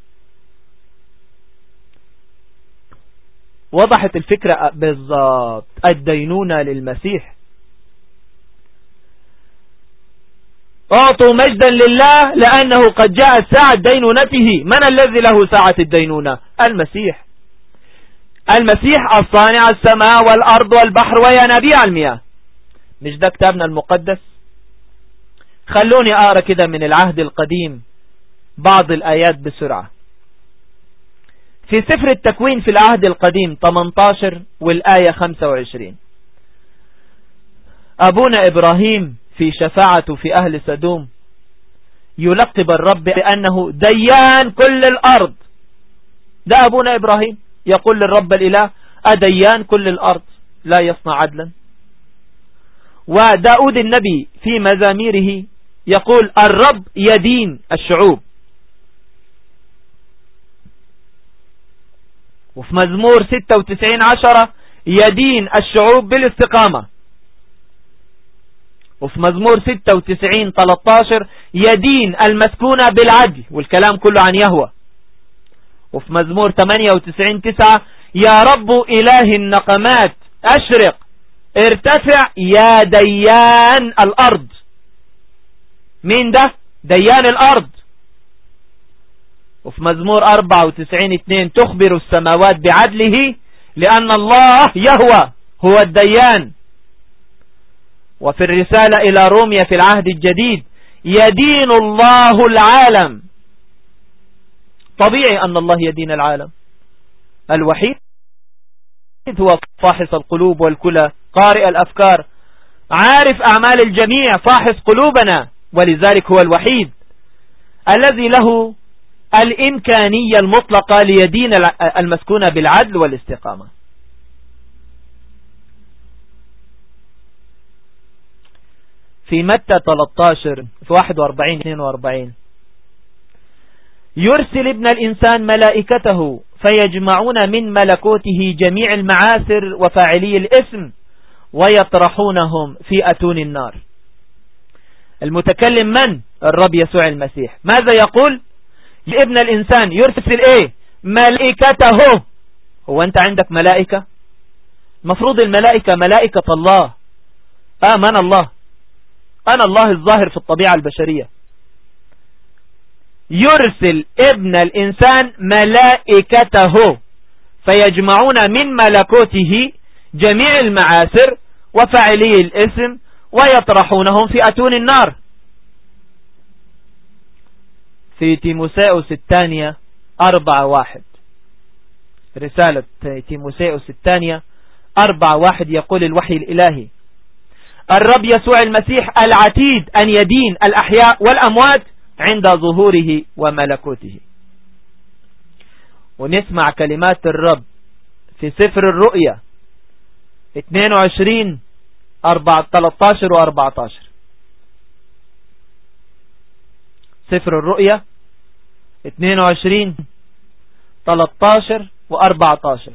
وضحت الفكرة بالضبط الدينونة للمسيح اعطوا مجدا لله لأنه قد جاءت ساعة دينونته من الذي له ساعة الدينونة المسيح المسيح الصانع السماء والأرض والبحر وينابيع المياه مش ده كتابنا المقدس خلوني أقرأ كده من العهد القديم بعض الآيات بسرعة في سفر التكوين في العهد القديم 18 والآية 25 أبونا إبراهيم في شفاعته في أهل سدوم يلقب الرب بأنه ديان كل الأرض ده أبونا إبراهيم يقول للرب الإله أديان كل الأرض لا يصنع عدلا وداود النبي في مزاميره يقول الرب يدين الشعوب وفي مزمور 96 عشرة يدين الشعوب بالاستقامة وفي مزمور 96 13 يدين المسكونة بالعدل والكلام كله عن يهوى وفي مزمور 98 9 يا رب إله النقمات أشرق ارتفع يا ديان الأرض مين ده ديان الأرض وفي مزمور 94 2 تخبر السماوات بعدله لأن الله يهوى هو الديان وفي الرسالة إلى روميا في العهد الجديد يدين الله العالم طبيعي أن الله يدين العالم الوحيد هو فاحص القلوب والكلى قارئ الأفكار عارف أعمال الجميع فاحص قلوبنا ولذلك هو الوحيد الذي له الإمكانية المطلقة ليدين المسكون بالعدل والاستقامة في متى 13 في 41 42 يرسل ابن الإنسان ملائكته فيجمعون من ملكوته جميع المعاسر وفاعلي الاسم ويطرحونهم في أتون النار المتكلم من؟ الرب يسوع المسيح ماذا يقول؟ ابن الإنسان يرسل ايه؟ ملائكته هو أنت عندك ملائكة؟ مفروض الملائكة ملائكة الله آمن الله أنا الله الظاهر في الطبيعة البشرية يرسل ابن الإنسان ملائكته فيجمعون من ملكوته جميع المعاسر وفاعلي الاسم ويطرحونهم في أتون النار في تيموساوس الثانية أربعة واحد رسالة تيموساوس الثانية أربعة واحد يقول الوحي الإلهي الرب يسوع المسيح العتيد أن يدين الأحياء والأموات عند ظهوره وملكوته ونسمع كلمات الرب في سفر الرؤيا 22 13 و 14 سفر الرؤيا 22 13 و 14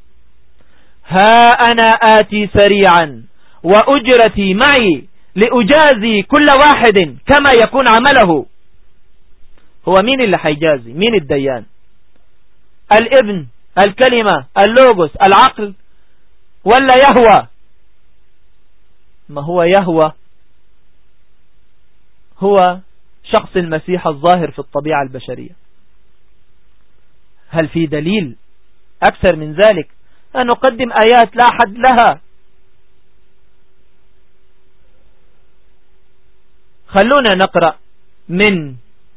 ها أنا آتي سريعا وأجرتي معي لأجازي كل واحد كما يكون عمله هو مين اللي حيجازي مين الديان الابن الكلمة اللوغوس العقل ولا يهوى ما هو يهوى هو شخص المسيح الظاهر في الطبيعة البشرية هل في دليل أكثر من ذلك أن نقدم آيات لا حد لها خلونا نقرأ من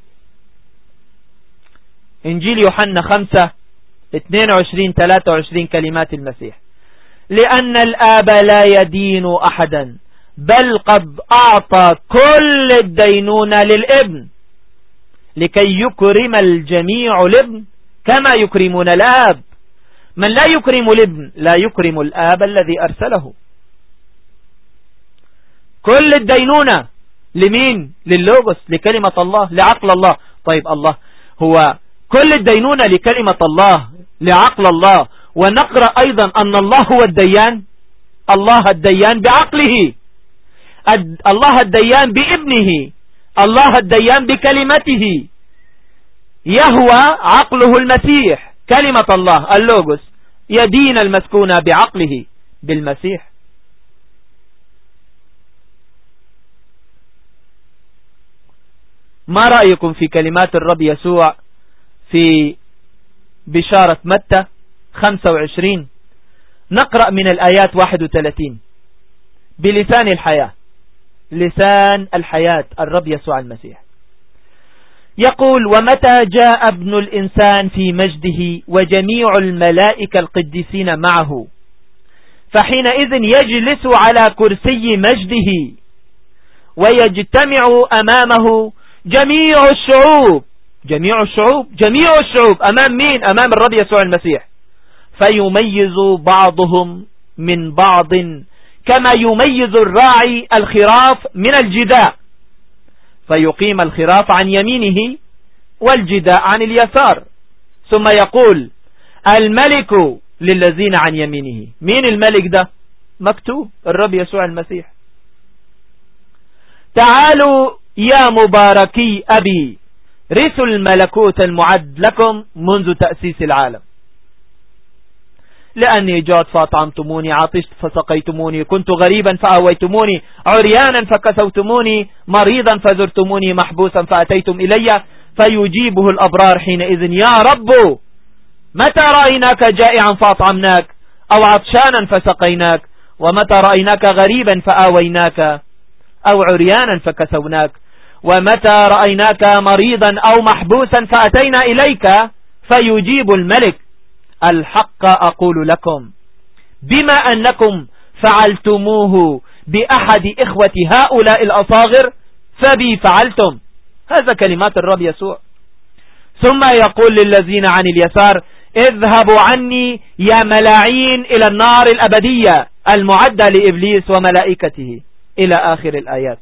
إنجيل يوحنا 5 22 23 كلمات المسيح لأن الآب لا يدين أحدا بل قد أعطى كل الدينون للابن لكي يكرم الجميع الابن كما يكرمون الآب من لا يكرم الابن لا يكرم الآب الذي أرسله كل الدينونة لمين للوغس لكلمة الله لعقل الله طيب الله هو كل الدينونة لكلمة الله لعقل الله ونقرأ أيضا أن الله هو الديان الله الديان بعقله الله الديان بابنه الله الديان بكلمته يهوى عقله المسيح كلمة الله اللوغوس يدين المسكون بعقله بالمسيح ما رأيكم في كلمات الرب يسوع في بشارة متى 25 نقرأ من الآيات 31 بلسان الحياة لسان الحياة الرب يسوع المسيح يقول ومتى جاء ابن الإنسان في مجده وجميع الملائكة القديسين معه فحينئذ يجلس على كرسي مجده ويجتمع أمامه جميع الشعوب جميع الشعوب جميع الشعوب أمام مين أمام الرب يسوع المسيح فيميز بعضهم من بعض كما يميز الراعي الخراف من الجداء فيقيم الخراف عن يمينه والجداء عن اليسار ثم يقول الملك للذين عن يمينه مين الملك ده مكتوب الرب يسوع المسيح تعالوا يا مباركي أبي رثوا الملكوت المعد لكم منذ تأسيس العالم لأني جاد فأطعمتموني عطشت فسقيتموني كنت غريبا فأويتموني عريانا فكسوتموني مريضا فزرتموني محبوسا فأتيتم إلي فيجيبه الأبرار حينئذ يا رب متى رأيناك جائعا فأطعمناك أو عطشانا فسقيناك ومتى رأيناك غريبا فآويناك أو عريانا فكسوناك ومتى رأيناك مريضا أو محبوسا فأتينا إليك فيجيب الملك الحق أقول لكم بما أنكم فعلتموه بأحد إخوة هؤلاء الأصاغر فبي فعلتم هذا كلمات الرب يسوع ثم يقول للذين عن اليسار اذهبوا عني يا ملاعين إلى النار الأبدية المعدة لإبليس وملائكته إلى آخر الآيات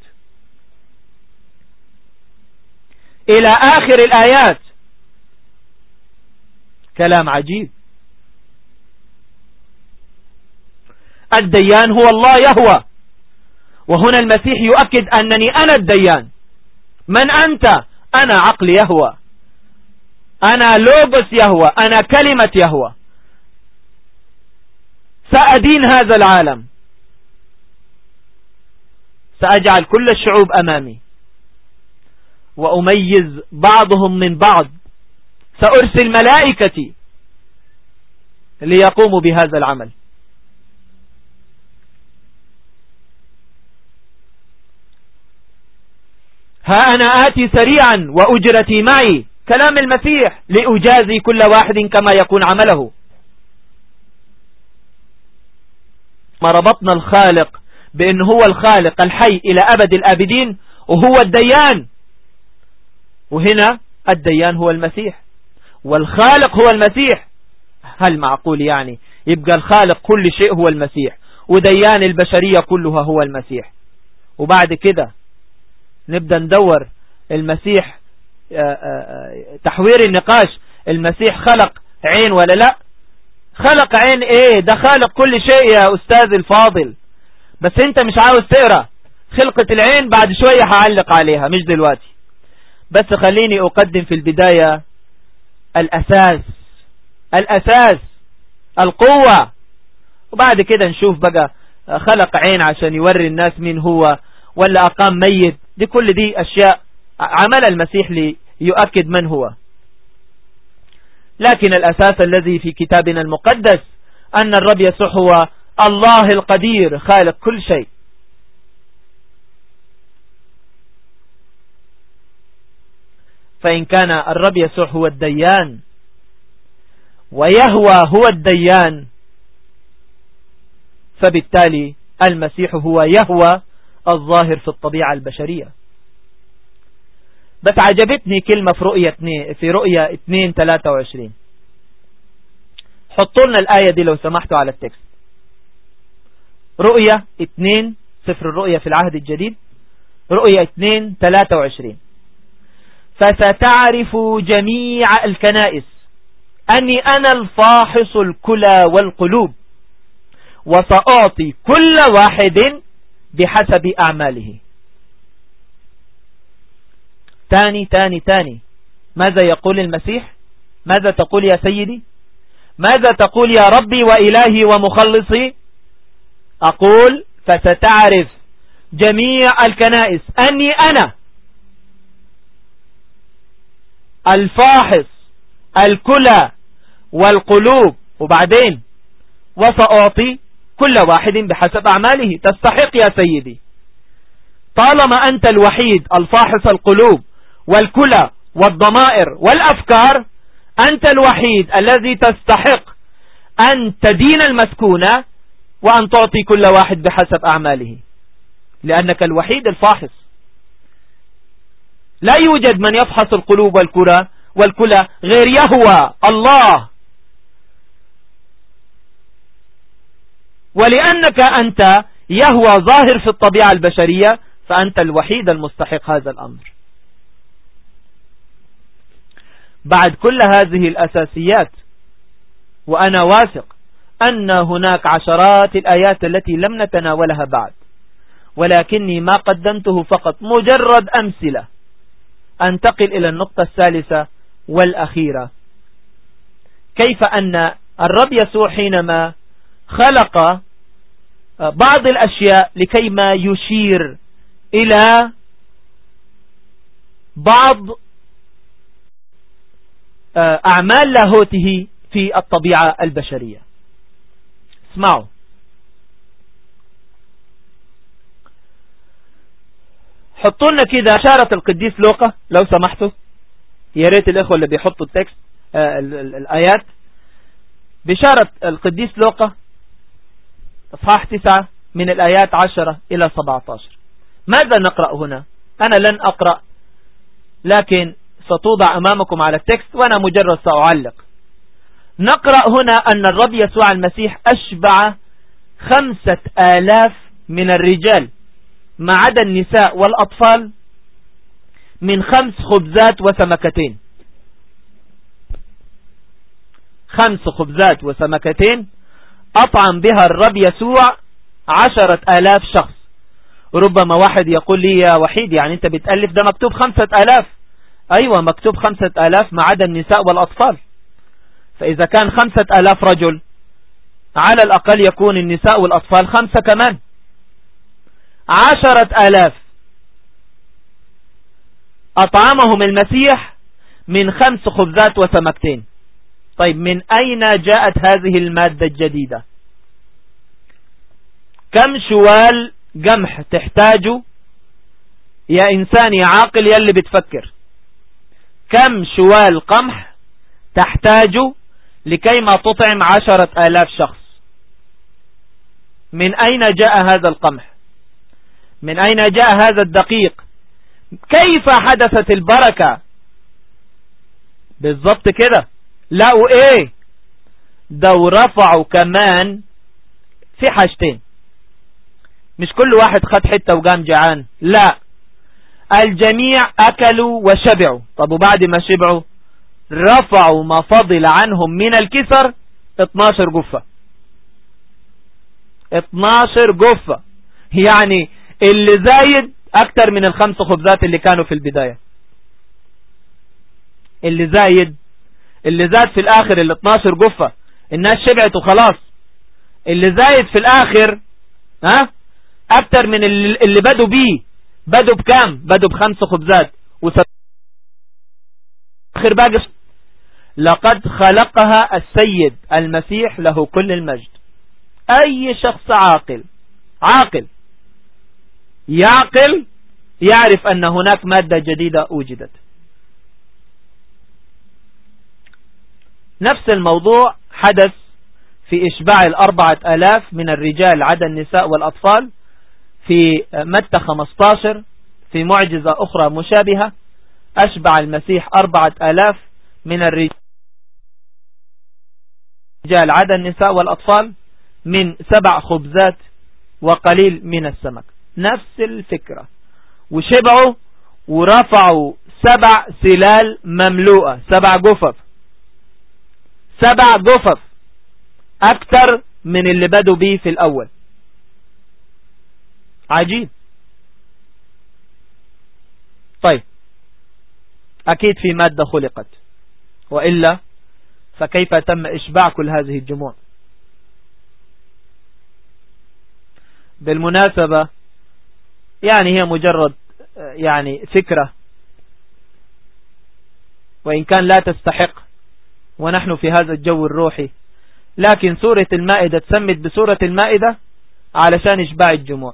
إلى آخر الآيات كلام عجيب الديان هو الله يهوى وهنا المسيح يؤكد أنني أنا الديان من أنت أنا عقل يهوى أنا لوبس يهوى أنا كلمة يهوى سأدين هذا العالم سأجعل كل الشعوب أمامي وأميز بعضهم من بعض سأرسل ملائكتي ليقوموا بهذا العمل ها أنا آتي سريعا وأجرتي معي كلام المسيح لأجازي كل واحد كما يكون عمله ما ربطنا الخالق بأن هو الخالق الحي إلى أبد الآبدين وهو الديان وهنا الديان هو المسيح والخالق هو المسيح هل معقول يعني يبقى الخالق كل شيء هو المسيح وديان البشرية كلها هو المسيح وبعد كده نبدأ ندور المسيح آه، آه، آه، تحوير النقاش المسيح خلق عين ولا لا خلق عين ايه ده خالق كل شيء يا استاذ الفاضل بس انت مش عاوز تقرأ خلقة العين بعد شوية هعلق عليها مش دلوقتي بس خليني اقدم في البداية الاساس الاساس القوة وبعد كده نشوف بقى خلق عين عشان يوري الناس مين هو ولا أقام ميت دي كل دي أشياء عمل المسيح ليؤكد من هو لكن الأساس الذي في كتابنا المقدس أن الرب يسوع هو الله القدير خالق كل شيء فإن كان الرب يسوع هو الديان ويهوى هو الديان فبالتالي المسيح هو يهوى الظاهر في الطبيعة البشرية بس عجبتني كلمة في رؤية 2 في رؤية 2 23 حطوا لنا الآية دي لو سمحتوا على التكست رؤية 2 سفر الرؤية في العهد الجديد رؤية 2 23 فستعرف جميع الكنائس أني أنا الفاحص الكلى والقلوب وسأعطي كل واحد بحسب أعماله تاني تاني تاني ماذا يقول المسيح ماذا تقول يا سيدي ماذا تقول يا ربي وإلهي ومخلصي أقول فستعرف جميع الكنائس أني أنا الفاحص الكلى والقلوب وبعدين وسأعطي كل واحد بحسب أعماله تستحق يا سيدي طالما أنت الوحيد الفاحص القلوب والكلى والضمائر والأفكار أنت الوحيد الذي تستحق أن تدين المسكونة وأن تعطي كل واحد بحسب أعماله لأنك الوحيد الفاحص لا يوجد من يفحص القلوب والكرة والكلى غير يهوى الله ولأنك أنت يهوى ظاهر في الطبيعة البشرية فأنت الوحيد المستحق هذا الأمر بعد كل هذه الأساسيات وأنا واثق أن هناك عشرات الآيات التي لم نتناولها بعد ولكني ما قدمته فقط مجرد أمثلة أنتقل إلى النقطة الثالثة والأخيرة كيف أن الرب يسوع حينما خلق بعض الأشياء لكي ما يشير إلى بعض آه، أعمال لاهوته في الطبيعة البشرية اسمعوا حطوا لنا كده إشارة القديس لوقا لو سمحتوا يا ريت الإخوة اللي بيحطوا التكست آه الآيات بشارة القديس لوقا اصحاح تسعة من الآيات عشرة إلى سبعة عشر ماذا نقرأ هنا أنا لن أقرأ لكن ستوضع أمامكم على التكست وأنا مجرد سأعلق نقرأ هنا أن الرب يسوع المسيح أشبع خمسة آلاف من الرجال ما عدا النساء والأطفال من خمس خبزات وسمكتين خمس خبزات وسمكتين أطعم بها الرب يسوع عشرة آلاف شخص ربما واحد يقول لي يا وحيد يعني انت بتألف ده مكتوب خمسة آلاف أيوة مكتوب خمسة آلاف ما عدا النساء والأطفال فإذا كان خمسة آلاف رجل على الأقل يكون النساء والأطفال خمسة كمان عشرة آلاف أطعمهم المسيح من خمس خبزات وسمكتين طيب من أين جاءت هذه المادة الجديدة كم شوال قمح تحتاج يا إنسان يا عاقل يلي بتفكر كم شوال قمح تحتاج لكي ما تطعم عشرة آلاف شخص من أين جاء هذا القمح من أين جاء هذا الدقيق كيف حدثت البركة بالضبط كده لقوا ايه ده ورفعوا كمان في حاجتين مش كل واحد خد حتة وقام جعان لا الجميع أكلوا وشبعوا طب وبعد ما شبعوا رفعوا ما فضل عنهم من الكسر 12 جفة 12 جفة يعني اللي زايد اكتر من الخمس خبزات اللي كانوا في البداية اللي زايد اللي زاد في الاخر ال 12 جفة الناس شبعت وخلاص اللي زايد في الاخر ها اكتر من اللي بدوا بيه بدوا بكام بدوا بخمس خبزات اخر باقي لقد خلقها السيد المسيح له كل المجد اي شخص عاقل عاقل يعقل يعرف أن هناك مادة جديدة وجدت نفس الموضوع حدث في إشباع الأربعة ألاف من الرجال عدا النساء والأطفال في متى 15 في معجزة أخرى مشابهة أشبع المسيح أربعة ألاف من الرجال عدا النساء والأطفال من سبع خبزات وقليل من السمك نفس الفكرة وشبعوا ورفعوا سبع سلال مملوءة سبع جفف سبع جفف اكتر من اللي بدوا بيه في الاول عجيب طيب اكيد في مادة خلقت وإلا فكيف تم اشباع كل هذه الجموع بالمناسبة يعني هي مجرد يعني فكرة وإن كان لا تستحق ونحن في هذا الجو الروحي لكن سورة المائدة تسمت بسورة المائدة علشان إشباع الجموع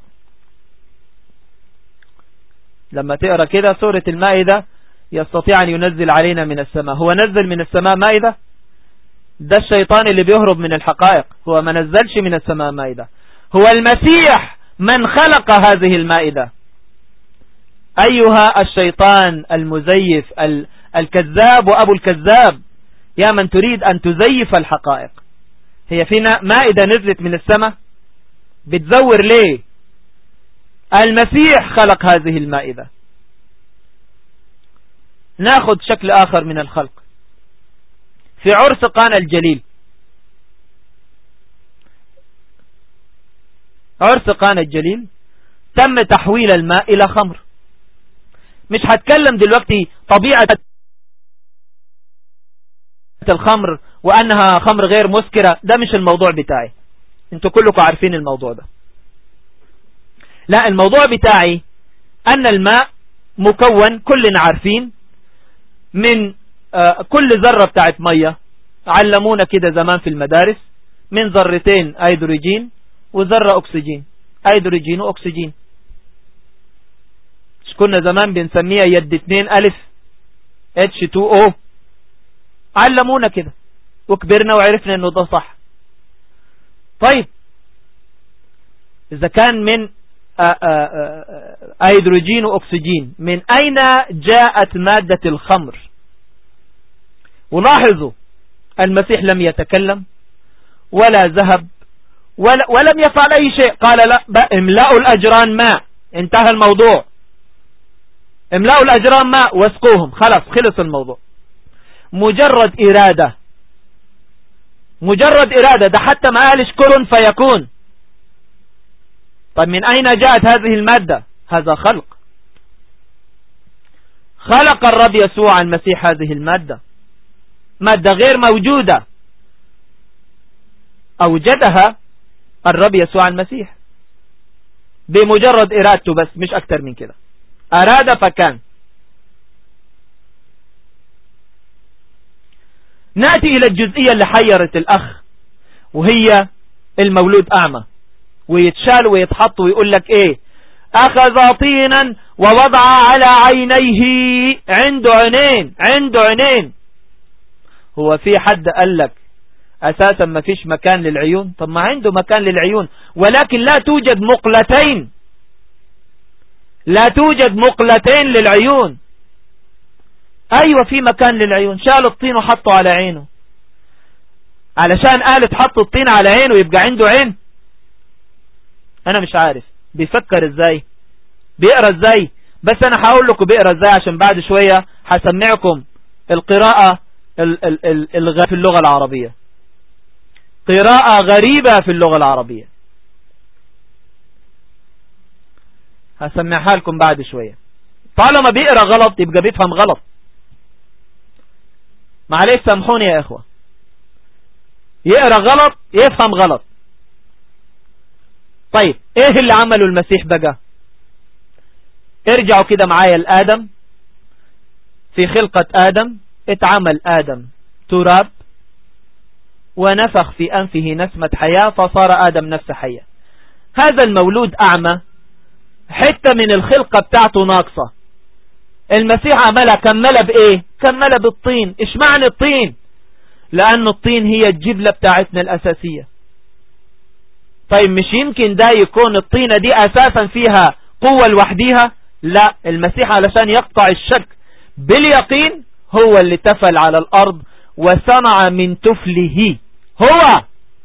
لما تقرأ كده سورة المائدة يستطيع أن ينزل علينا من السماء هو نزل من السماء مائدة ده الشيطان اللي بيهرب من الحقائق هو ما نزلش من السماء مائدة هو المسيح من خلق هذه المائدة أيها الشيطان المزيف الكذاب وأبو الكذاب يا من تريد أن تزيف الحقائق هي فينا مائدة نزلت من السماء بتزور ليه المسيح خلق هذه المائدة ناخذ شكل آخر من الخلق في عرس قانا الجليل عرس قانا الجليل تم تحويل الماء إلى خمر مش هتكلم دلوقتي طبيعة الخمر وأنها خمر غير مسكرة ده مش الموضوع بتاعي انتوا كلكم عارفين الموضوع ده لا الموضوع بتاعي أن الماء مكون كلنا عارفين من آه، كل ذرة بتاعت مية علمونا كده زمان في المدارس من ذرتين ايدروجين وذرة أكسجين هيدروجين وأكسجين مش كنا زمان بنسميها يد اتنين ألف H2O علمونا كده وكبرنا وعرفنا انه ده صح طيب اذا كان من هيدروجين وأكسجين من أين جاءت مادة الخمر ولاحظوا المسيح لم يتكلم ولا ذهب ولا ولم يفعل أي شيء قال لا املأوا الأجران ماء انتهى الموضوع املأوا الأجران ماء واسقوهم خلاص خلص الموضوع مجرد إرادة مجرد إرادة ده حتى ما قالش كن فيكون طيب من أين جاءت هذه المادة هذا خلق خلق الرب يسوع المسيح هذه المادة مادة غير موجودة أوجدها الرب يسوع المسيح بمجرد إرادته بس مش أكتر من كده أراد فكان نأتي إلى الجزئية اللي حيرت الأخ وهي المولود أعمى ويتشال ويتحط ويقول لك إيه أخذ طينا ووضع على عينيه عنده عينين عنده عينين هو في حد قال لك أساسا ما فيش مكان للعيون طب ما عنده مكان للعيون ولكن لا توجد مقلتين لا توجد مقلتين للعيون أيوة في مكان للعيون شال الطين وحطه على عينه علشان قال تحط الطين على عينه يبقى عنده عين أنا مش عارف بيفكر ازاي بيقرأ ازاي بس أنا هقول لكم بيقرأ ازاي عشان بعد شوية هسمعكم القراءة في اللغة العربية قراءة غريبة في اللغة العربية هسمعها لكم بعد شوية طالما بيقرأ غلط يبقى بيفهم غلط معلش سامحوني يا اخوة يقرأ غلط يفهم غلط طيب ايه اللي عمله المسيح بقى ارجعوا كده معايا لآدم في خلقة آدم اتعمل آدم تراب ونفخ في أنفه نسمة حياة فصار آدم نفس حياة هذا المولود أعمى حتة من الخلقة بتاعته ناقصة المسيح عملها كملها بإيه كملها بالطين إيش معنى الطين لأن الطين هي الجبلة بتاعتنا الأساسية طيب مش يمكن ده يكون الطينة دي أساسا فيها قوة لوحديها لا المسيح علشان يقطع الشك باليقين هو اللي تفل على الأرض وصنع من تفله هو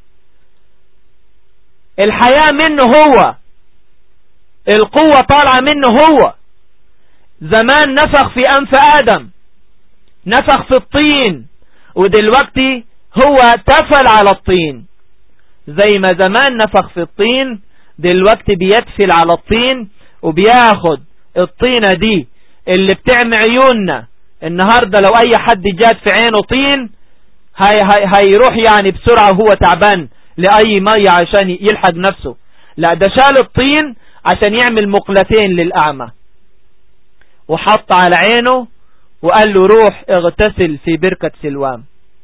الحياة منه هو القوة طالعة منه هو زمان نفخ في أنف آدم نفخ في الطين ودلوقتي هو تفل على الطين زي ما زمان نفخ في الطين دلوقتي بيتفل على الطين وبياخد الطينة دي اللي بتعمي عيوننا النهاردة لو اي حد جات في عينه طين هاي هاي هيروح يعني بسرعة وهو تعبان لأي مية عشان يلحق نفسه لا ده شال الطين عشان يعمل مقلتين للأعمى وحط على عينه وقال له روح اغتسل في بركة سلوام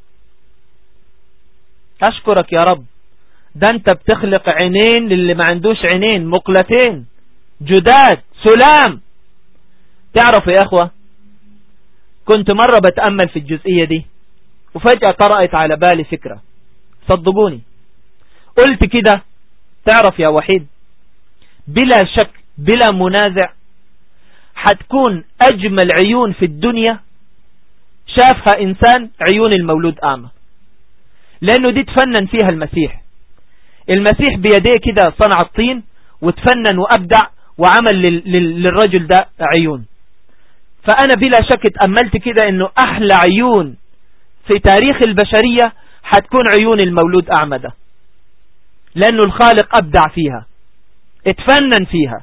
أشكرك يا رب ده انت بتخلق عينين للي ما عندوش عينين مقلتين جداد سلام تعرفوا يا اخوة كنت مرة بتأمل في الجزئية دي وفجأة طرأت على بالي فكرة صدقوني قلت كده تعرف يا وحيد بلا شك بلا منازع حتكون أجمل عيون في الدنيا شافها إنسان عيون المولود أعمى لأنه دي تفنن فيها المسيح المسيح بيديه كده صنع الطين وتفنن وأبدع وعمل للرجل ده عيون فأنا بلا شك اتأملت كده أنه أحلى عيون في تاريخ البشرية حتكون عيون المولود أعمى ده لأنه الخالق أبدع فيها اتفنن فيها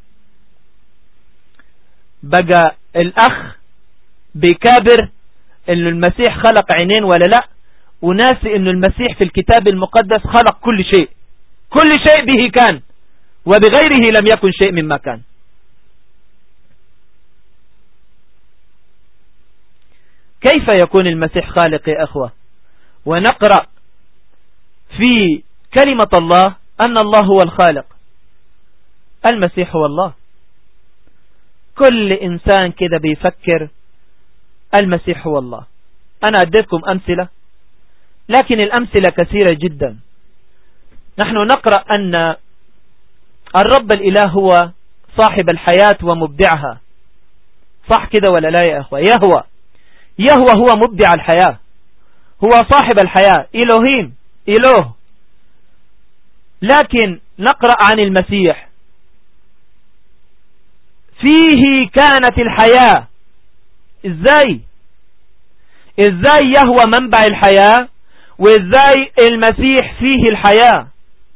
بقى الأخ بيكابر انه المسيح خلق عينين ولا لا وناسي انه المسيح في الكتاب المقدس خلق كل شيء كل شيء به كان وبغيره لم يكن شيء مما كان كيف يكون المسيح خالق يا أخوة ونقرأ في كلمة الله أن الله هو الخالق المسيح هو الله كل إنسان كده بيفكر المسيح هو الله أنا أديتكم أمثلة لكن الأمثلة كثيرة جدا نحن نقرأ أن الرب الإله هو صاحب الحياة ومبدعها صح كده ولا لا يا أخوة يهوى يهوى هو مبدع الحياة هو صاحب الحياة إلهيم إله لكن نقرأ عن المسيح فيه كانت الحياة ازاي ازاي يهوى منبع الحياة وازاي المسيح فيه الحياة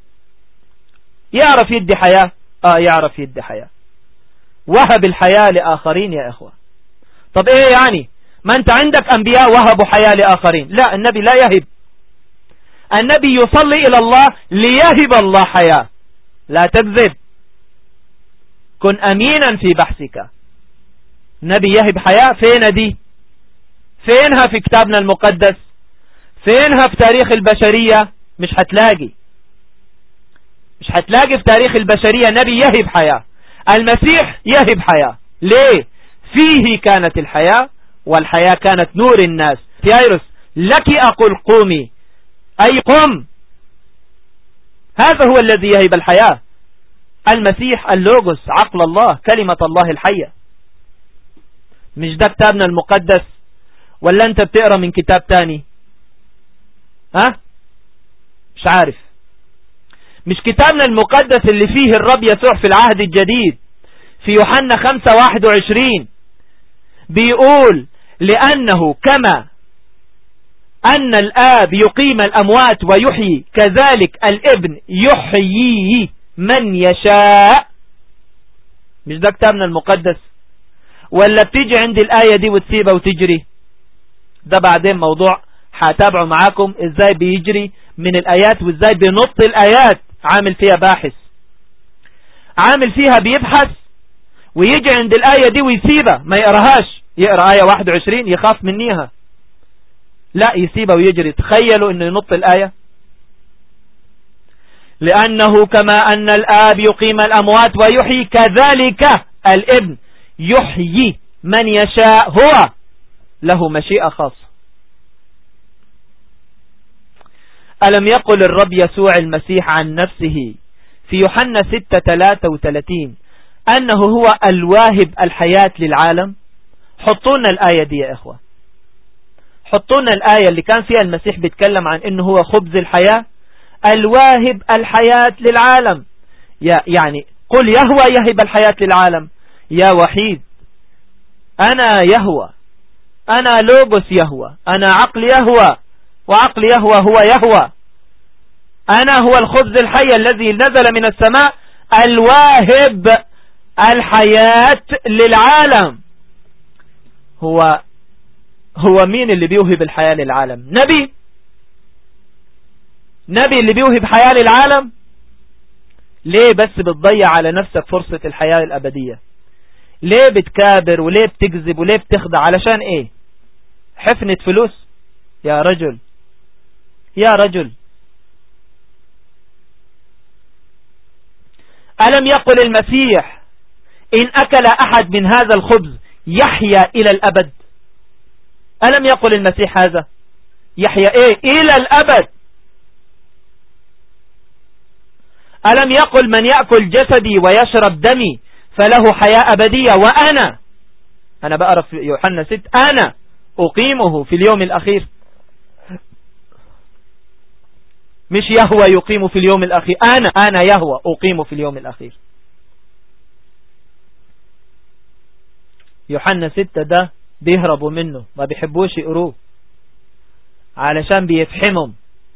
يعرف يدي حياة اه يعرف يدي حياة وهب الحياة لآخرين يا اخوة طب ايه يعني ما انت عندك انبياء وهبوا حياة لآخرين لا النبي لا يهب النبي يصلي الى الله ليهب الله حياة لا تكذب كن امينا في بحثك نبي يهب حياة فين دي فينها في كتابنا المقدس فينها في تاريخ البشرية مش هتلاقي مش هتلاقي في تاريخ البشرية نبي يهب حياة المسيح يهب حياة ليه فيه كانت الحياة والحياة كانت نور الناس تيايروس لك أقول قومي أي قم هذا هو الذي يهب الحياة المسيح اللوغوس عقل الله كلمة الله الحية مش ده كتابنا المقدس ولا انت بتقرأ من كتاب تاني ها مش عارف مش كتابنا المقدس اللي فيه الرب يسوع في العهد الجديد في يوحنا 5 21 بيقول لأنه كما أن الآب يقيم الأموات ويحيي كذلك الابن يحيي من يشاء مش ده كتابنا المقدس ولا بتيجي عند الآية دي وتسيبها وتجري ده بعدين موضوع هتابعه معاكم ازاي بيجري من الآيات وازاي بينط الآيات عامل فيها باحث عامل فيها بيبحث ويجي عند الآية دي ويسيبها ما يقراهاش يقرأ آية 21 يخاف منيها لا يسيبها ويجري تخيلوا انه ينط الآية لأنه كما أن الآب يقيم الأموات ويحيي كذلك الابن يحيي من يشاء هو له مشيئة خاصة ألم يقل الرب يسوع المسيح عن نفسه في يوحنا 6:33 أنه هو الواهب الحياة للعالم حطونا الآية دي يا إخوة حطونا الآية اللي كان فيها المسيح بيتكلم عن أنه هو خبز الحياة الواهب الحياة للعالم يعني قل يهوى يهب الحياة للعالم يا وحيد أنا يهوى أنا لوبس يهوى أنا عقل يهوى وعقل يهوى هو يهوى أنا هو الخبز الحي الذي نزل من السماء الواهب الحياة للعالم هو هو مين اللي بيوهب الحياة للعالم نبي نبي اللي بيوهب حياة للعالم ليه بس بتضيع على نفسك فرصة الحياة الأبدية ليه بتكابر وليه بتكذب وليه بتخدع علشان ايه حفنة فلوس يا رجل يا رجل ألم يقل المسيح إن أكل أحد من هذا الخبز يحيا إلى الأبد ألم يقل المسيح هذا يحيا إيه إلى الأبد ألم يقل من يأكل جسدي ويشرب دمي فله حياة أبدية وأنا أنا بقرأ في يوحنا 6 أنا أقيمه في اليوم الأخير مش يهوى يقيم في اليوم الأخير أنا أنا يهوى أقيم في اليوم الأخير يوحنا 6 ده بيهربوا منه ما بيحبوش يقروه علشان بيفحمهم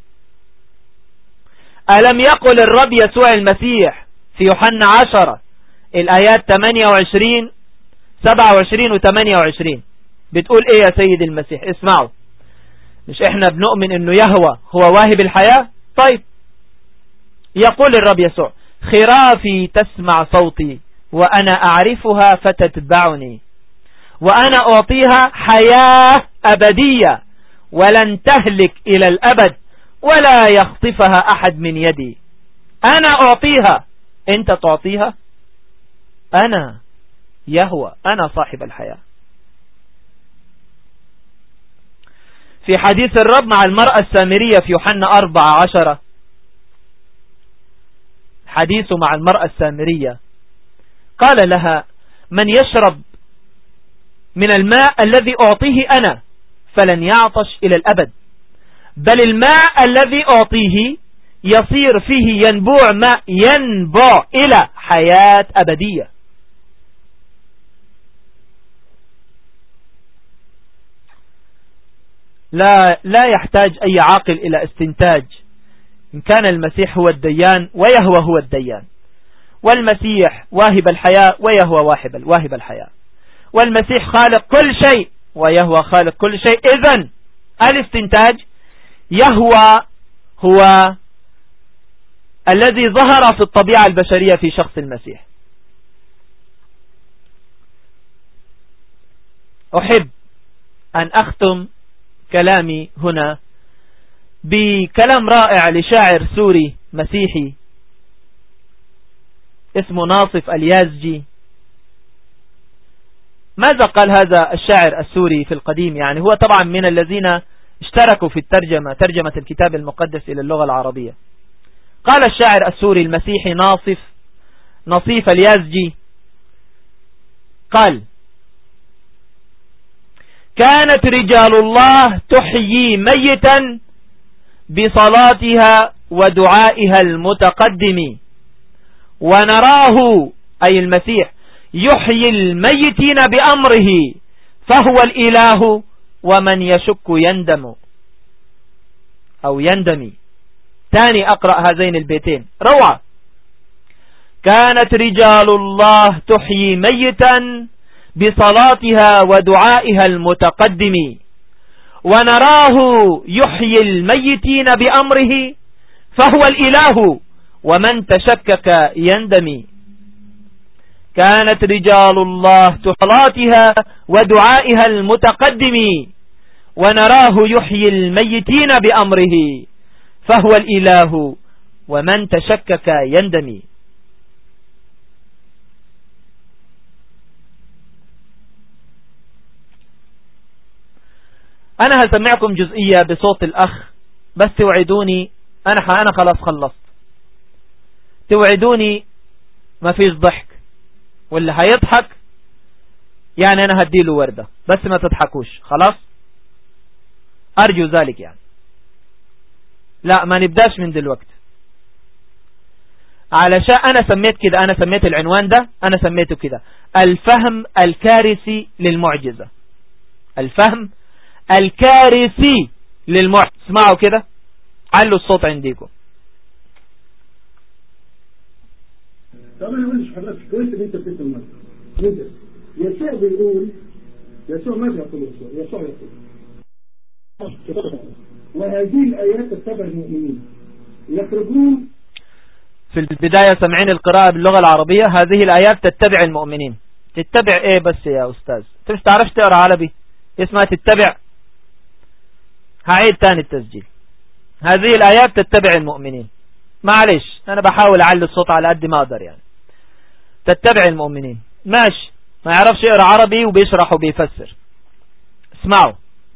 ألم يقل الرب يسوع المسيح في يوحنا 10 الآيات 28 27 و 28 بتقول ايه يا سيد المسيح اسمعوا مش احنا بنؤمن انه يهوى هو واهب الحياة طيب يقول الرب يسوع خرافي تسمع صوتي وأنا أعرفها فتتبعني وأنا أعطيها حياة أبدية ولن تهلك إلى الأبد ولا يخطفها أحد من يدي أنا أعطيها أنت تعطيها أنا يهوى أنا صاحب الحياة في حديث الرب مع المرأة السامرية في يوحنا أربعة عشرة حديث مع المرأة السامرية قال لها من يشرب من الماء الذي أعطيه أنا فلن يعطش إلى الأبد بل الماء الذي أعطيه يصير فيه ينبوع ماء ينبع إلى حياة أبدية لا, لا يحتاج أي عاقل إلى استنتاج إن كان المسيح هو الديان ويهوى هو الديان والمسيح واهب الحياة ويهوى واهب, واهب الحياة والمسيح خالق كل شيء ويهوى خالق كل شيء إذن الاستنتاج يهوى هو الذي ظهر في الطبيعة البشرية في شخص المسيح أحب أن أختم كلامي هنا بكلام رائع لشاعر سوري مسيحي اسمه ناصف اليازجي ماذا قال هذا الشاعر السوري في القديم يعني هو طبعا من الذين اشتركوا في الترجمة ترجمة الكتاب المقدس إلى اللغة العربية قال الشاعر السوري المسيحي ناصف نصيف اليازجي قال كانت رجال الله تحيي ميتا بصلاتها ودعائها المتقدم ونراه أي المسيح يحيي الميتين بأمره فهو الإله ومن يشك يندم أو يندمي ثاني أقرأ هذين البيتين روعة كانت رجال الله تحيي ميتا بصلاتها ودعائها المتقدم ونراه يحيي الميتين بأمره فهو الإله ومن تشكك يندمي كانت رجال الله تحلاتها ودعائها المتقدم ونراه يحيي الميتين بأمره فهو الإله ومن تشكك يندمي أنا هسمعكم جزئية بصوت الأخ بس توعدوني أنا أنا خلاص خلصت توعدوني ما فيش ضحك واللي هيضحك يعني أنا هديله وردة بس ما تضحكوش خلاص أرجو ذلك يعني لا ما نبداش من دلوقتي علشان أنا سميت كده أنا سميت العنوان ده أنا سميته كده الفهم الكارثي للمعجزة الفهم الكارثي للمعجزة اسمعوا كده علوا الصوت عندكم طبعا ما يقولش حضرتك كويس ان انت بتسمع المرة يسوع بيقول يسوع ماذا يقول يسوع يسوع يقول وهذه الآيات تتبع المؤمنين يخرجون في البداية سمعين القراءة باللغة العربية هذه الآيات تتبع المؤمنين تتبع ايه بس يا أستاذ انت مش تعرفش تقرأ عربي اسمها تتبع هعيد تاني التسجيل هذه الآيات تتبع المؤمنين معلش أنا بحاول أعلي الصوت على قد ما أقدر يعني تتبع المؤمنين ماشي ما يعرفش يقرأ عربي وبيشرح وبيفسر اسمعوا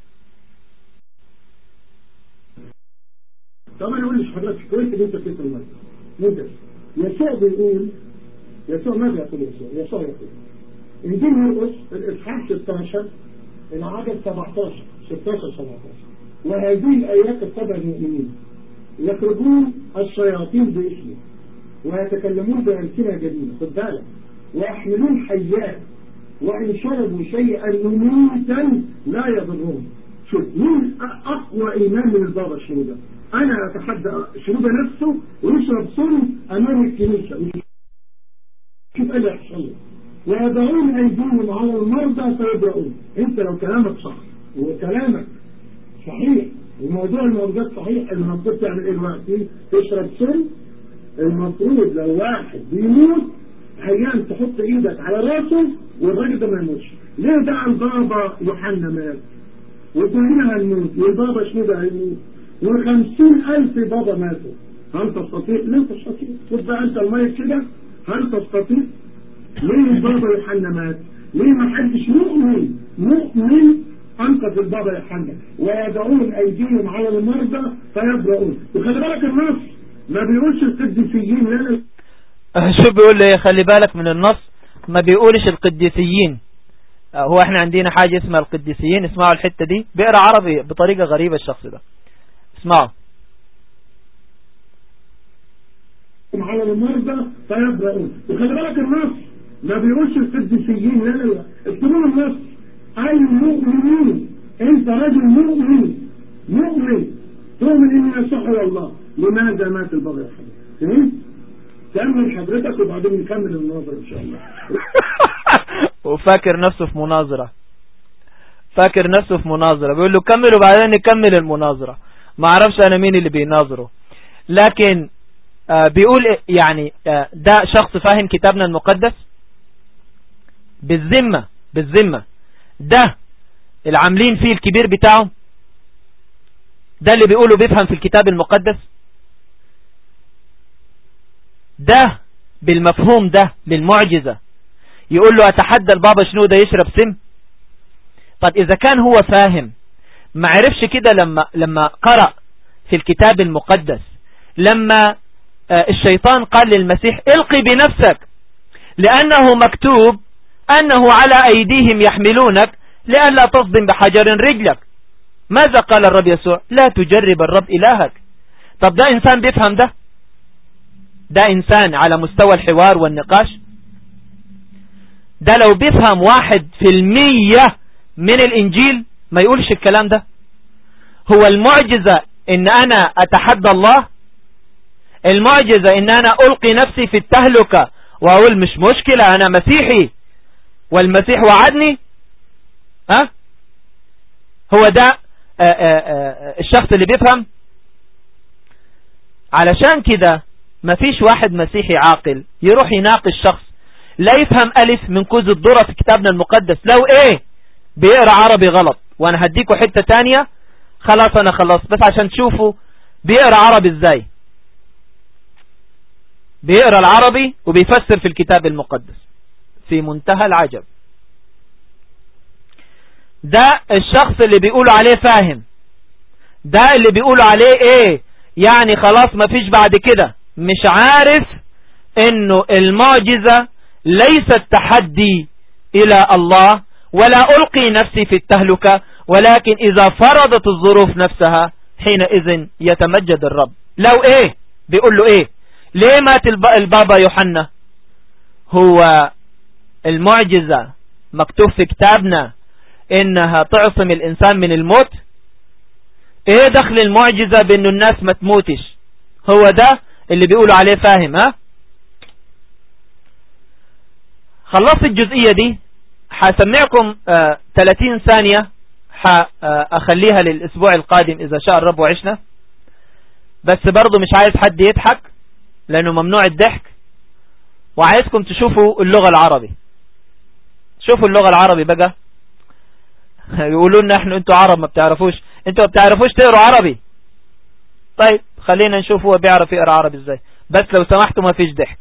طبعا يقول لي حضرتك كويس ان انت بتسمع المرة ممتاز يسوع بيقول يسوع ماذا يقول يسوع يسوع يقول انجيل مرقس الاصحاح 16 العدد 17 16 17 وهذه الايات تتبع المؤمنين يخرجون الشياطين باسمه ويتكلمون بألسنة جديدة خد بالك ويحملون حيات وإن شربوا شيئا مميتا لا يضرهم شوف مين أقوى إيمان من البابا الشنودة أنا أتحدى شنودة نفسه ويشرب سم أمام الكنيسة شوف إيه اللي يحصل ويضعون أيديهم على المرضى فيبرؤون أنت لو كلامك صح وكلامك صحيح وموضوع الموجودات صحيح المفروض تعمل ايه دلوقتي تشرب سم المفروض لو واحد بيموت عيان تحط ايدك على راسه والراجل ده ما يموتش ليه ده البابا يوحنا مات وكلنا هنموت والبابا شنو ده هيموت وخمسين ألف بابا ماتوا هل تستطيع؟ لن تستطيع خد بقى أنت الميت كده هل تستطيع؟ ليه البابا يوحنا مات؟ ليه ما حدش مؤمن مؤمن أنقذ البابا يوحنا ويضعون أيديهم على المرضى فيبرؤون وخلي بالك النص ما بيقولش القديسيين لا شو بيقول له خلي بالك من النص ما بيقولش القديسيين هو احنا عندنا حاجة اسمها القديسيين اسمعوا الحتة دي بيقرأ عربي بطريقة غريبة الشخص ده اسمعوا على المرضى فيبرؤون وخلي بالك النص ما بيقولش القديسيين لا لا اكتبوا النص المؤمنين انت رجل مؤمن مؤمن تؤمن ان يصح الله لماذا مات البابا يا حبيبي فهمت؟ كمل حضرتك وبعدين نكمل المناظرة ان شاء الله وفاكر نفسه في مناظرة فاكر نفسه في مناظرة بيقول له كمل وبعدين نكمل المناظرة ما اعرفش انا مين اللي بيناظره لكن آه بيقول يعني آه ده شخص فاهم كتابنا المقدس بالذمة بالذمة ده العاملين فيه الكبير بتاعه ده اللي بيقوله بيفهم في الكتاب المقدس ده بالمفهوم ده للمعجزة يقول له أتحدى البابا شنو ده يشرب سم طب إذا كان هو فاهم ما عرفش كده لما لما قرأ في الكتاب المقدس لما الشيطان قال للمسيح القي بنفسك لأنه مكتوب أنه على أيديهم يحملونك لألا تصدم بحجر رجلك ماذا قال الرب يسوع لا تجرب الرب إلهك طب ده إنسان بيفهم ده ده إنسان على مستوى الحوار والنقاش ده لو بيفهم واحد في المية من الإنجيل ما يقولش الكلام ده هو المعجزة إن أنا أتحدى الله المعجزة إن أنا ألقي نفسي في التهلكة وأقول مش مشكلة أنا مسيحي والمسيح وعدني ها هو ده آآ آآ الشخص اللي بيفهم علشان كده مفيش واحد مسيحي عاقل يروح يناقش شخص لا يفهم ألف من كوز الذرة في كتابنا المقدس لو ايه بيقرأ عربي غلط وانا هديكوا حتة تانية خلاص انا خلاص بس عشان تشوفوا بيقرأ عربي ازاي بيقرأ العربي وبيفسر في الكتاب المقدس في منتهى العجب ده الشخص اللي بيقولوا عليه فاهم ده اللي بيقولوا عليه ايه يعني خلاص ما فيش بعد كده مش عارف انه المعجزة ليست تحدي الى الله ولا القي نفسي في التهلكة ولكن اذا فرضت الظروف نفسها حينئذ يتمجد الرب لو ايه بيقول له ايه ليه مات البابا يوحنا هو المعجزة مكتوب في كتابنا انها تعصم الانسان من الموت ايه دخل المعجزة بانه الناس ما تموتش هو ده اللي بيقولوا عليه فاهم ها خلصت الجزئية دي حسمعكم آه 30 ثانية حأخليها للأسبوع القادم إذا شاء الرب وعشنا بس برضو مش عايز حد يضحك لأنه ممنوع الضحك وعايزكم تشوفوا اللغة العربي شوفوا اللغة العربي بقى يقولوا لنا احنا انتوا عرب ما بتعرفوش انتوا ما بتعرفوش تقروا عربي طيب خلينا نشوف هو بيعرف يقرا عربي ازاي بس لو سمحتوا ما فيش ضحك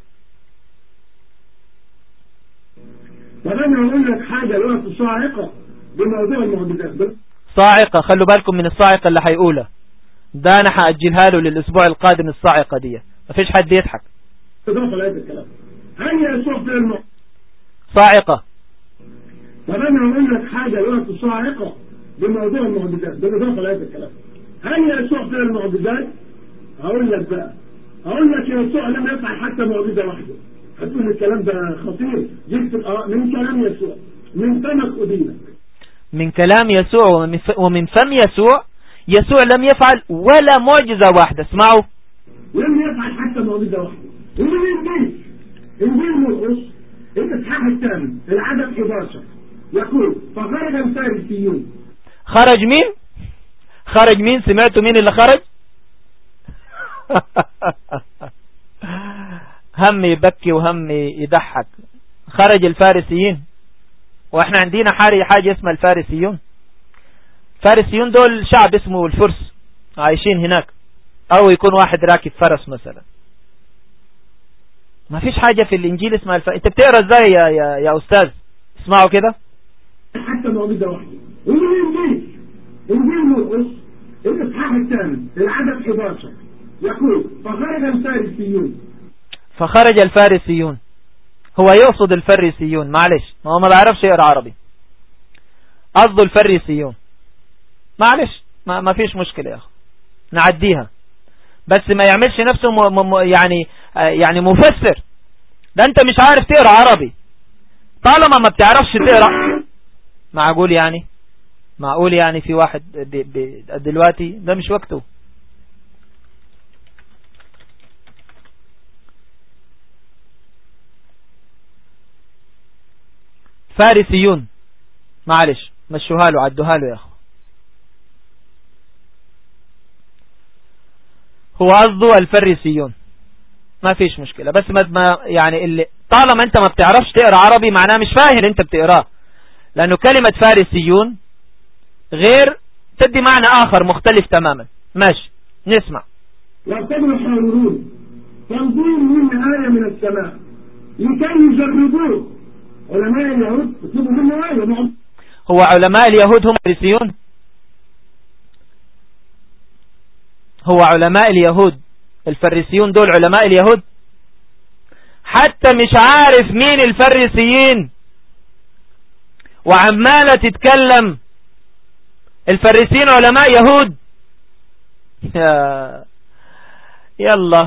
طب انا هقول لك حاجه دلوقتي صاعقه بموضوع المعجزات صاعقه خلوا بالكم من الصاعقه اللي هيقولها ده انا هاجلها له للاسبوع القادم الصاعقه دي ما فيش حد يضحك اضافه لهذا الكلام هل يسوع في الم... صاعقه طب انا هقول لك حاجه دلوقتي صاعقه بموضوع المعجزات بالاضافه لهذا الكلام هل يسوع في المعجزات هقول لك بقى هقول لك يسوع لم يفعل حتى معجزه واحده هتقول الكلام ده خطير جبت الآراء من كلام يسوع من فمك أدينك من كلام يسوع ومن فم يسوع يسوع لم يفعل ولا معجزة واحدة اسمعوا لم يفعل حتى معجزة واحدة ومن الإنجيل إنجيل مرقس الإصحاح الثامن العدد 11 يقول فخرج الفارسيون خرج مين خرج مين سمعتوا مين اللي خرج هم يبكي وهم يضحك خرج الفارسيين واحنا عندنا حاري حاجة اسمها الفارسيون الفارسيون دول شعب اسمه الفرس عايشين هناك او يكون واحد راكب فرس مثلا ما فيش حاجة في الانجيل اسمها الف... انت بتقرا ازاي يا, يا, يا استاذ اسمعوا كده حتى معجزة واحدة ومن الانجيل انجيل مرقس الاصحاح الثامن العدد 11 يقول فخرج الفارسيون فخرج الفارسيون هو يقصد الفريسيون معلش ما هو ما بيعرفش يقرأ عربي قصده الفريسيون معلش ما, ما فيش مشكلة يا أخي نعديها بس ما يعملش نفسه م م يعني يعني مفسر ده انت مش عارف تقرأ عربي طالما ما بتعرفش تقرأ معقول يعني معقول يعني في واحد دلوقتي ده مش وقته فارسيون معلش مشوها له عدوها له يا اخو هو قصده الفريسيون ما فيش مشكلة بس ما يعني اللي طالما انت ما بتعرفش تقرأ عربي معناه مش فاهم انت بتقراه لانه كلمة فارسيون غير تدي معنى اخر مختلف تماما ماشي نسمع يعتبر الحاورون تنظير من آية من السماء لكي يجربوه علماء اليهود يطلبوا منه آية هو علماء اليهود هم فارسيون هو علماء اليهود الفريسيون دول علماء اليهود حتى مش عارف مين الفريسيين وعمالة تتكلم الفريسيين علماء يهود يا يلا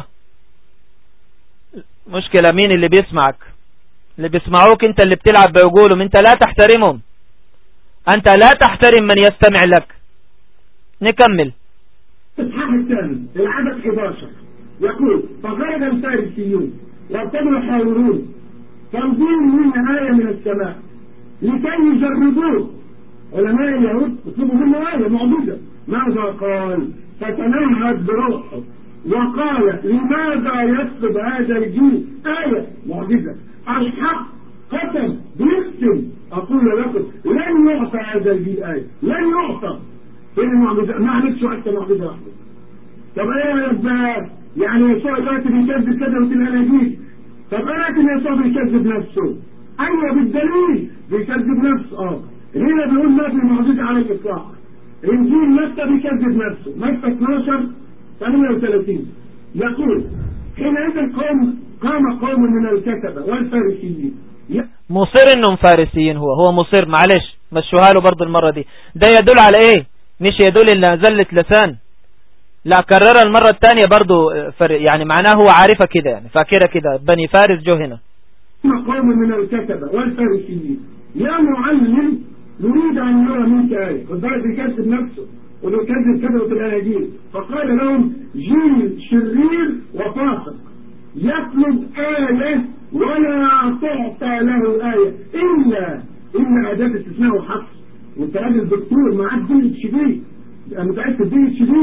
مشكلة مين اللي بيسمعك اللي بيسمعوك انت اللي بتلعب بعقولهم انت لا تحترمهم انت لا تحترم من يستمع لك نكمل الإصحاح الثاني العدد 11 يقول فخرج الفارسيون وارتبوا يحاورون تنظير من آية من السماء لكي يجربوه علماء اليهود يطلبوا منه آية معجزة ماذا قال فتنهد بروحه وقال لماذا يطلب هذا الجيل آية معجزة الحق قسم بيقسم أقول لكم لن يعطى هذا الجيل آية لن يعطى فين المعجزة ما عملتش حتى معجزة واحدة طب ايه يا رب يعني يسوع دلوقتي بيكذب كده وفي الاناجيل طب انا ان يسوع بيكذب نفسه ايوه بالدليل بيكذب نفسه اه هنا بيقول ما في معجزة على الاطلاق انجيل متى بيكذب نفسه متى 12 38 يقول حينئذ قوم قام قوم من الكتبة والفارسيين مصر انهم فارسيين هو هو مصر معلش مشوها له برضو المرة دي ده يدل على ايه مش يدل الا زلة لسان لا كررها المرة الثانية برضو يعني معناه هو عارفة كده يعني فاكرة كده بني فارس جو هنا قوم من الكتبة والفارسيين يا معلم نريد أن نرى منك آية فالضرب بيكذب نفسه وبيكذب كتبة الأناجيل فقال لهم جيل شرير وفاسق يطلب آية ولا تعطى له آية إلا إلا أداة استثناء وحصر وانت راجل دكتور معاك دين شديد متأكد دين شديد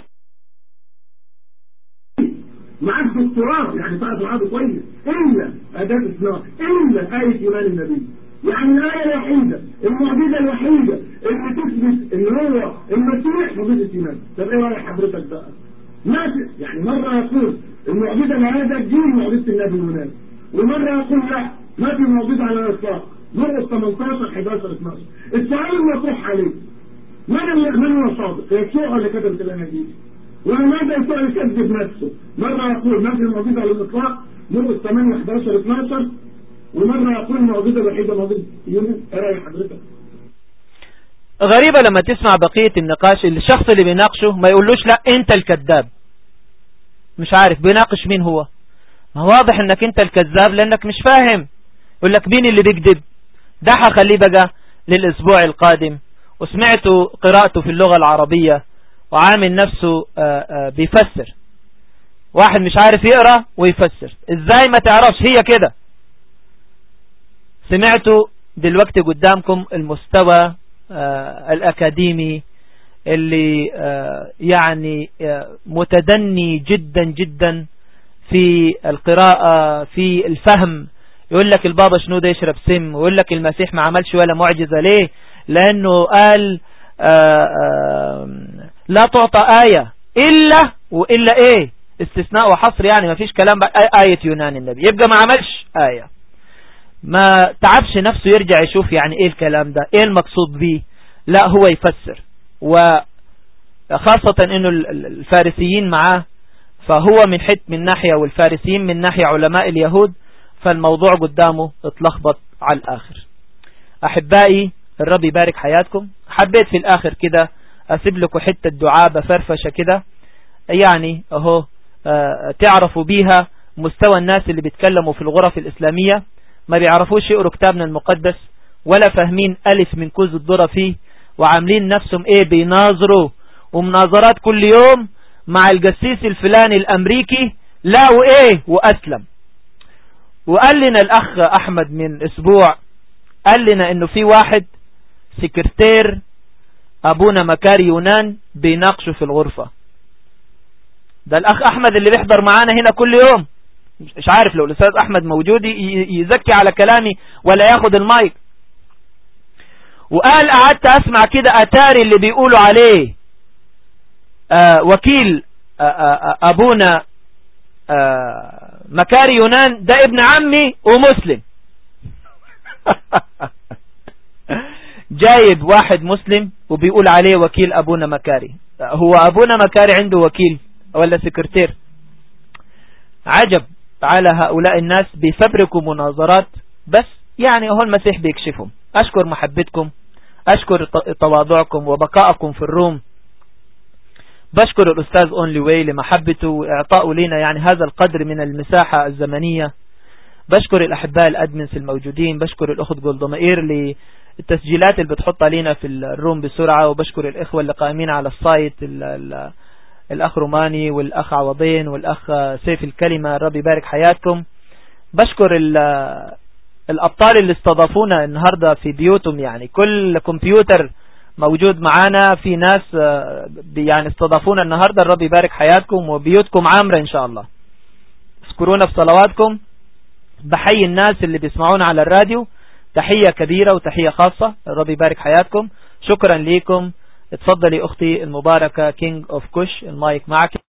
معاك دكتوراه يعني تعرف العربي كويس إلا أداة استثناء إلا آية إيمان النبي يعني الآية الوحيدة المعجزة الوحيدة اللي تثبت إن هو المسيح معجزة إيمان طب إيه رأي حضرتك بقى؟ ما يعني مرة يقول المعجزة لهذا الدين معجزة النبي المناسب ومرة يقول لا ما في معجزة على الإطلاق مرة 18 11 12 السؤال المطروح عليه من من هو صادق يسوع ولا كتبت الاناجيل ولماذا يسوع يكذب نفسه مرة يقول ما في معجزة على الإطلاق مرة 8 11 12 ومرة يقول المعجزة الوحيدة معجزة يونس ايه رأي حضرتك؟ غريبة لما تسمع بقية النقاش الشخص اللي بيناقشه ما يقولوش لا انت الكذاب مش عارف بيناقش مين هو ما واضح انك انت الكذاب لانك مش فاهم يقول لك مين اللي بيكذب ده هخليه بقى للاسبوع القادم وسمعته قراءته في اللغة العربية وعامل نفسه بيفسر واحد مش عارف يقرأ ويفسر ازاي ما تعرفش هي كده سمعتوا دلوقتي قدامكم المستوى الأكاديمي اللي يعني متدني جدا جدا في القراءة في الفهم يقول لك البابا شنو ده يشرب سم ويقول لك المسيح ما عملش ولا معجزة ليه لأنه قال آآ آآ لا تعطى آية إلا وإلا إيه استثناء وحصر يعني ما فيش كلام آية يونان النبي يبقى ما عملش آية ما تعبش نفسه يرجع يشوف يعني ايه الكلام ده ايه المقصود به لا هو يفسر وخاصة انه الفارسيين معاه فهو من حت من ناحية والفارسيين من ناحية علماء اليهود فالموضوع قدامه اتلخبط على الآخر أحبائي الرب يبارك حياتكم حبيت في الآخر كده أسيب لكم حتة دعابة فرفشة كده يعني أهو آه، تعرفوا بيها مستوى الناس اللي بيتكلموا في الغرف الإسلامية ما بيعرفوش يقروا كتابنا المقدس ولا فاهمين ألف من كوز الذرة فيه وعاملين نفسهم ايه بيناظروا ومناظرات كل يوم مع الجسيس الفلاني الأمريكي لا وإيه وأسلم وقال لنا الأخ أحمد من أسبوع قال لنا إنه في واحد سكرتير أبونا مكاري يونان بيناقشه في الغرفة ده الأخ أحمد اللي بيحضر معانا هنا كل يوم مش عارف لو الأستاذ أحمد موجود يزكي على كلامي ولا ياخد المايك وقال قعدت أسمع كده أتاري اللي بيقولوا عليه آه وكيل آه آه أبونا آه مكاري يونان ده ابن عمي ومسلم جايب واحد مسلم وبيقول عليه وكيل أبونا مكاري هو أبونا مكاري عنده وكيل ولا سكرتير عجب على هؤلاء الناس بيفبركوا مناظرات بس يعني هو المسيح بيكشفهم أشكر محبتكم أشكر تواضعكم وبقاءكم في الروم بشكر الأستاذ أونلي واي لمحبته وإعطائه لنا يعني هذا القدر من المساحة الزمنية بشكر الأحباء الأدمنس الموجودين بشكر الأخت جولدومائير للتسجيلات اللي بتحط علينا في الروم بسرعة وبشكر الإخوة اللي قائمين على السايت الأخ روماني والأخ عوضين والأخ سيف الكلمة ربي يبارك حياتكم بشكر الأبطال اللي استضافونا النهاردة في بيوتهم يعني كل كمبيوتر موجود معانا في ناس آه، يعني استضافونا النهاردة الرب يبارك حياتكم وبيوتكم عامرة إن شاء الله اذكرونا بصلواتكم بحي الناس اللي بيسمعونا على الراديو تحية كبيرة وتحية خاصة الرب يبارك حياتكم شكرا لكم اتفضلي أختي المباركة كينج اوف كوش المايك معك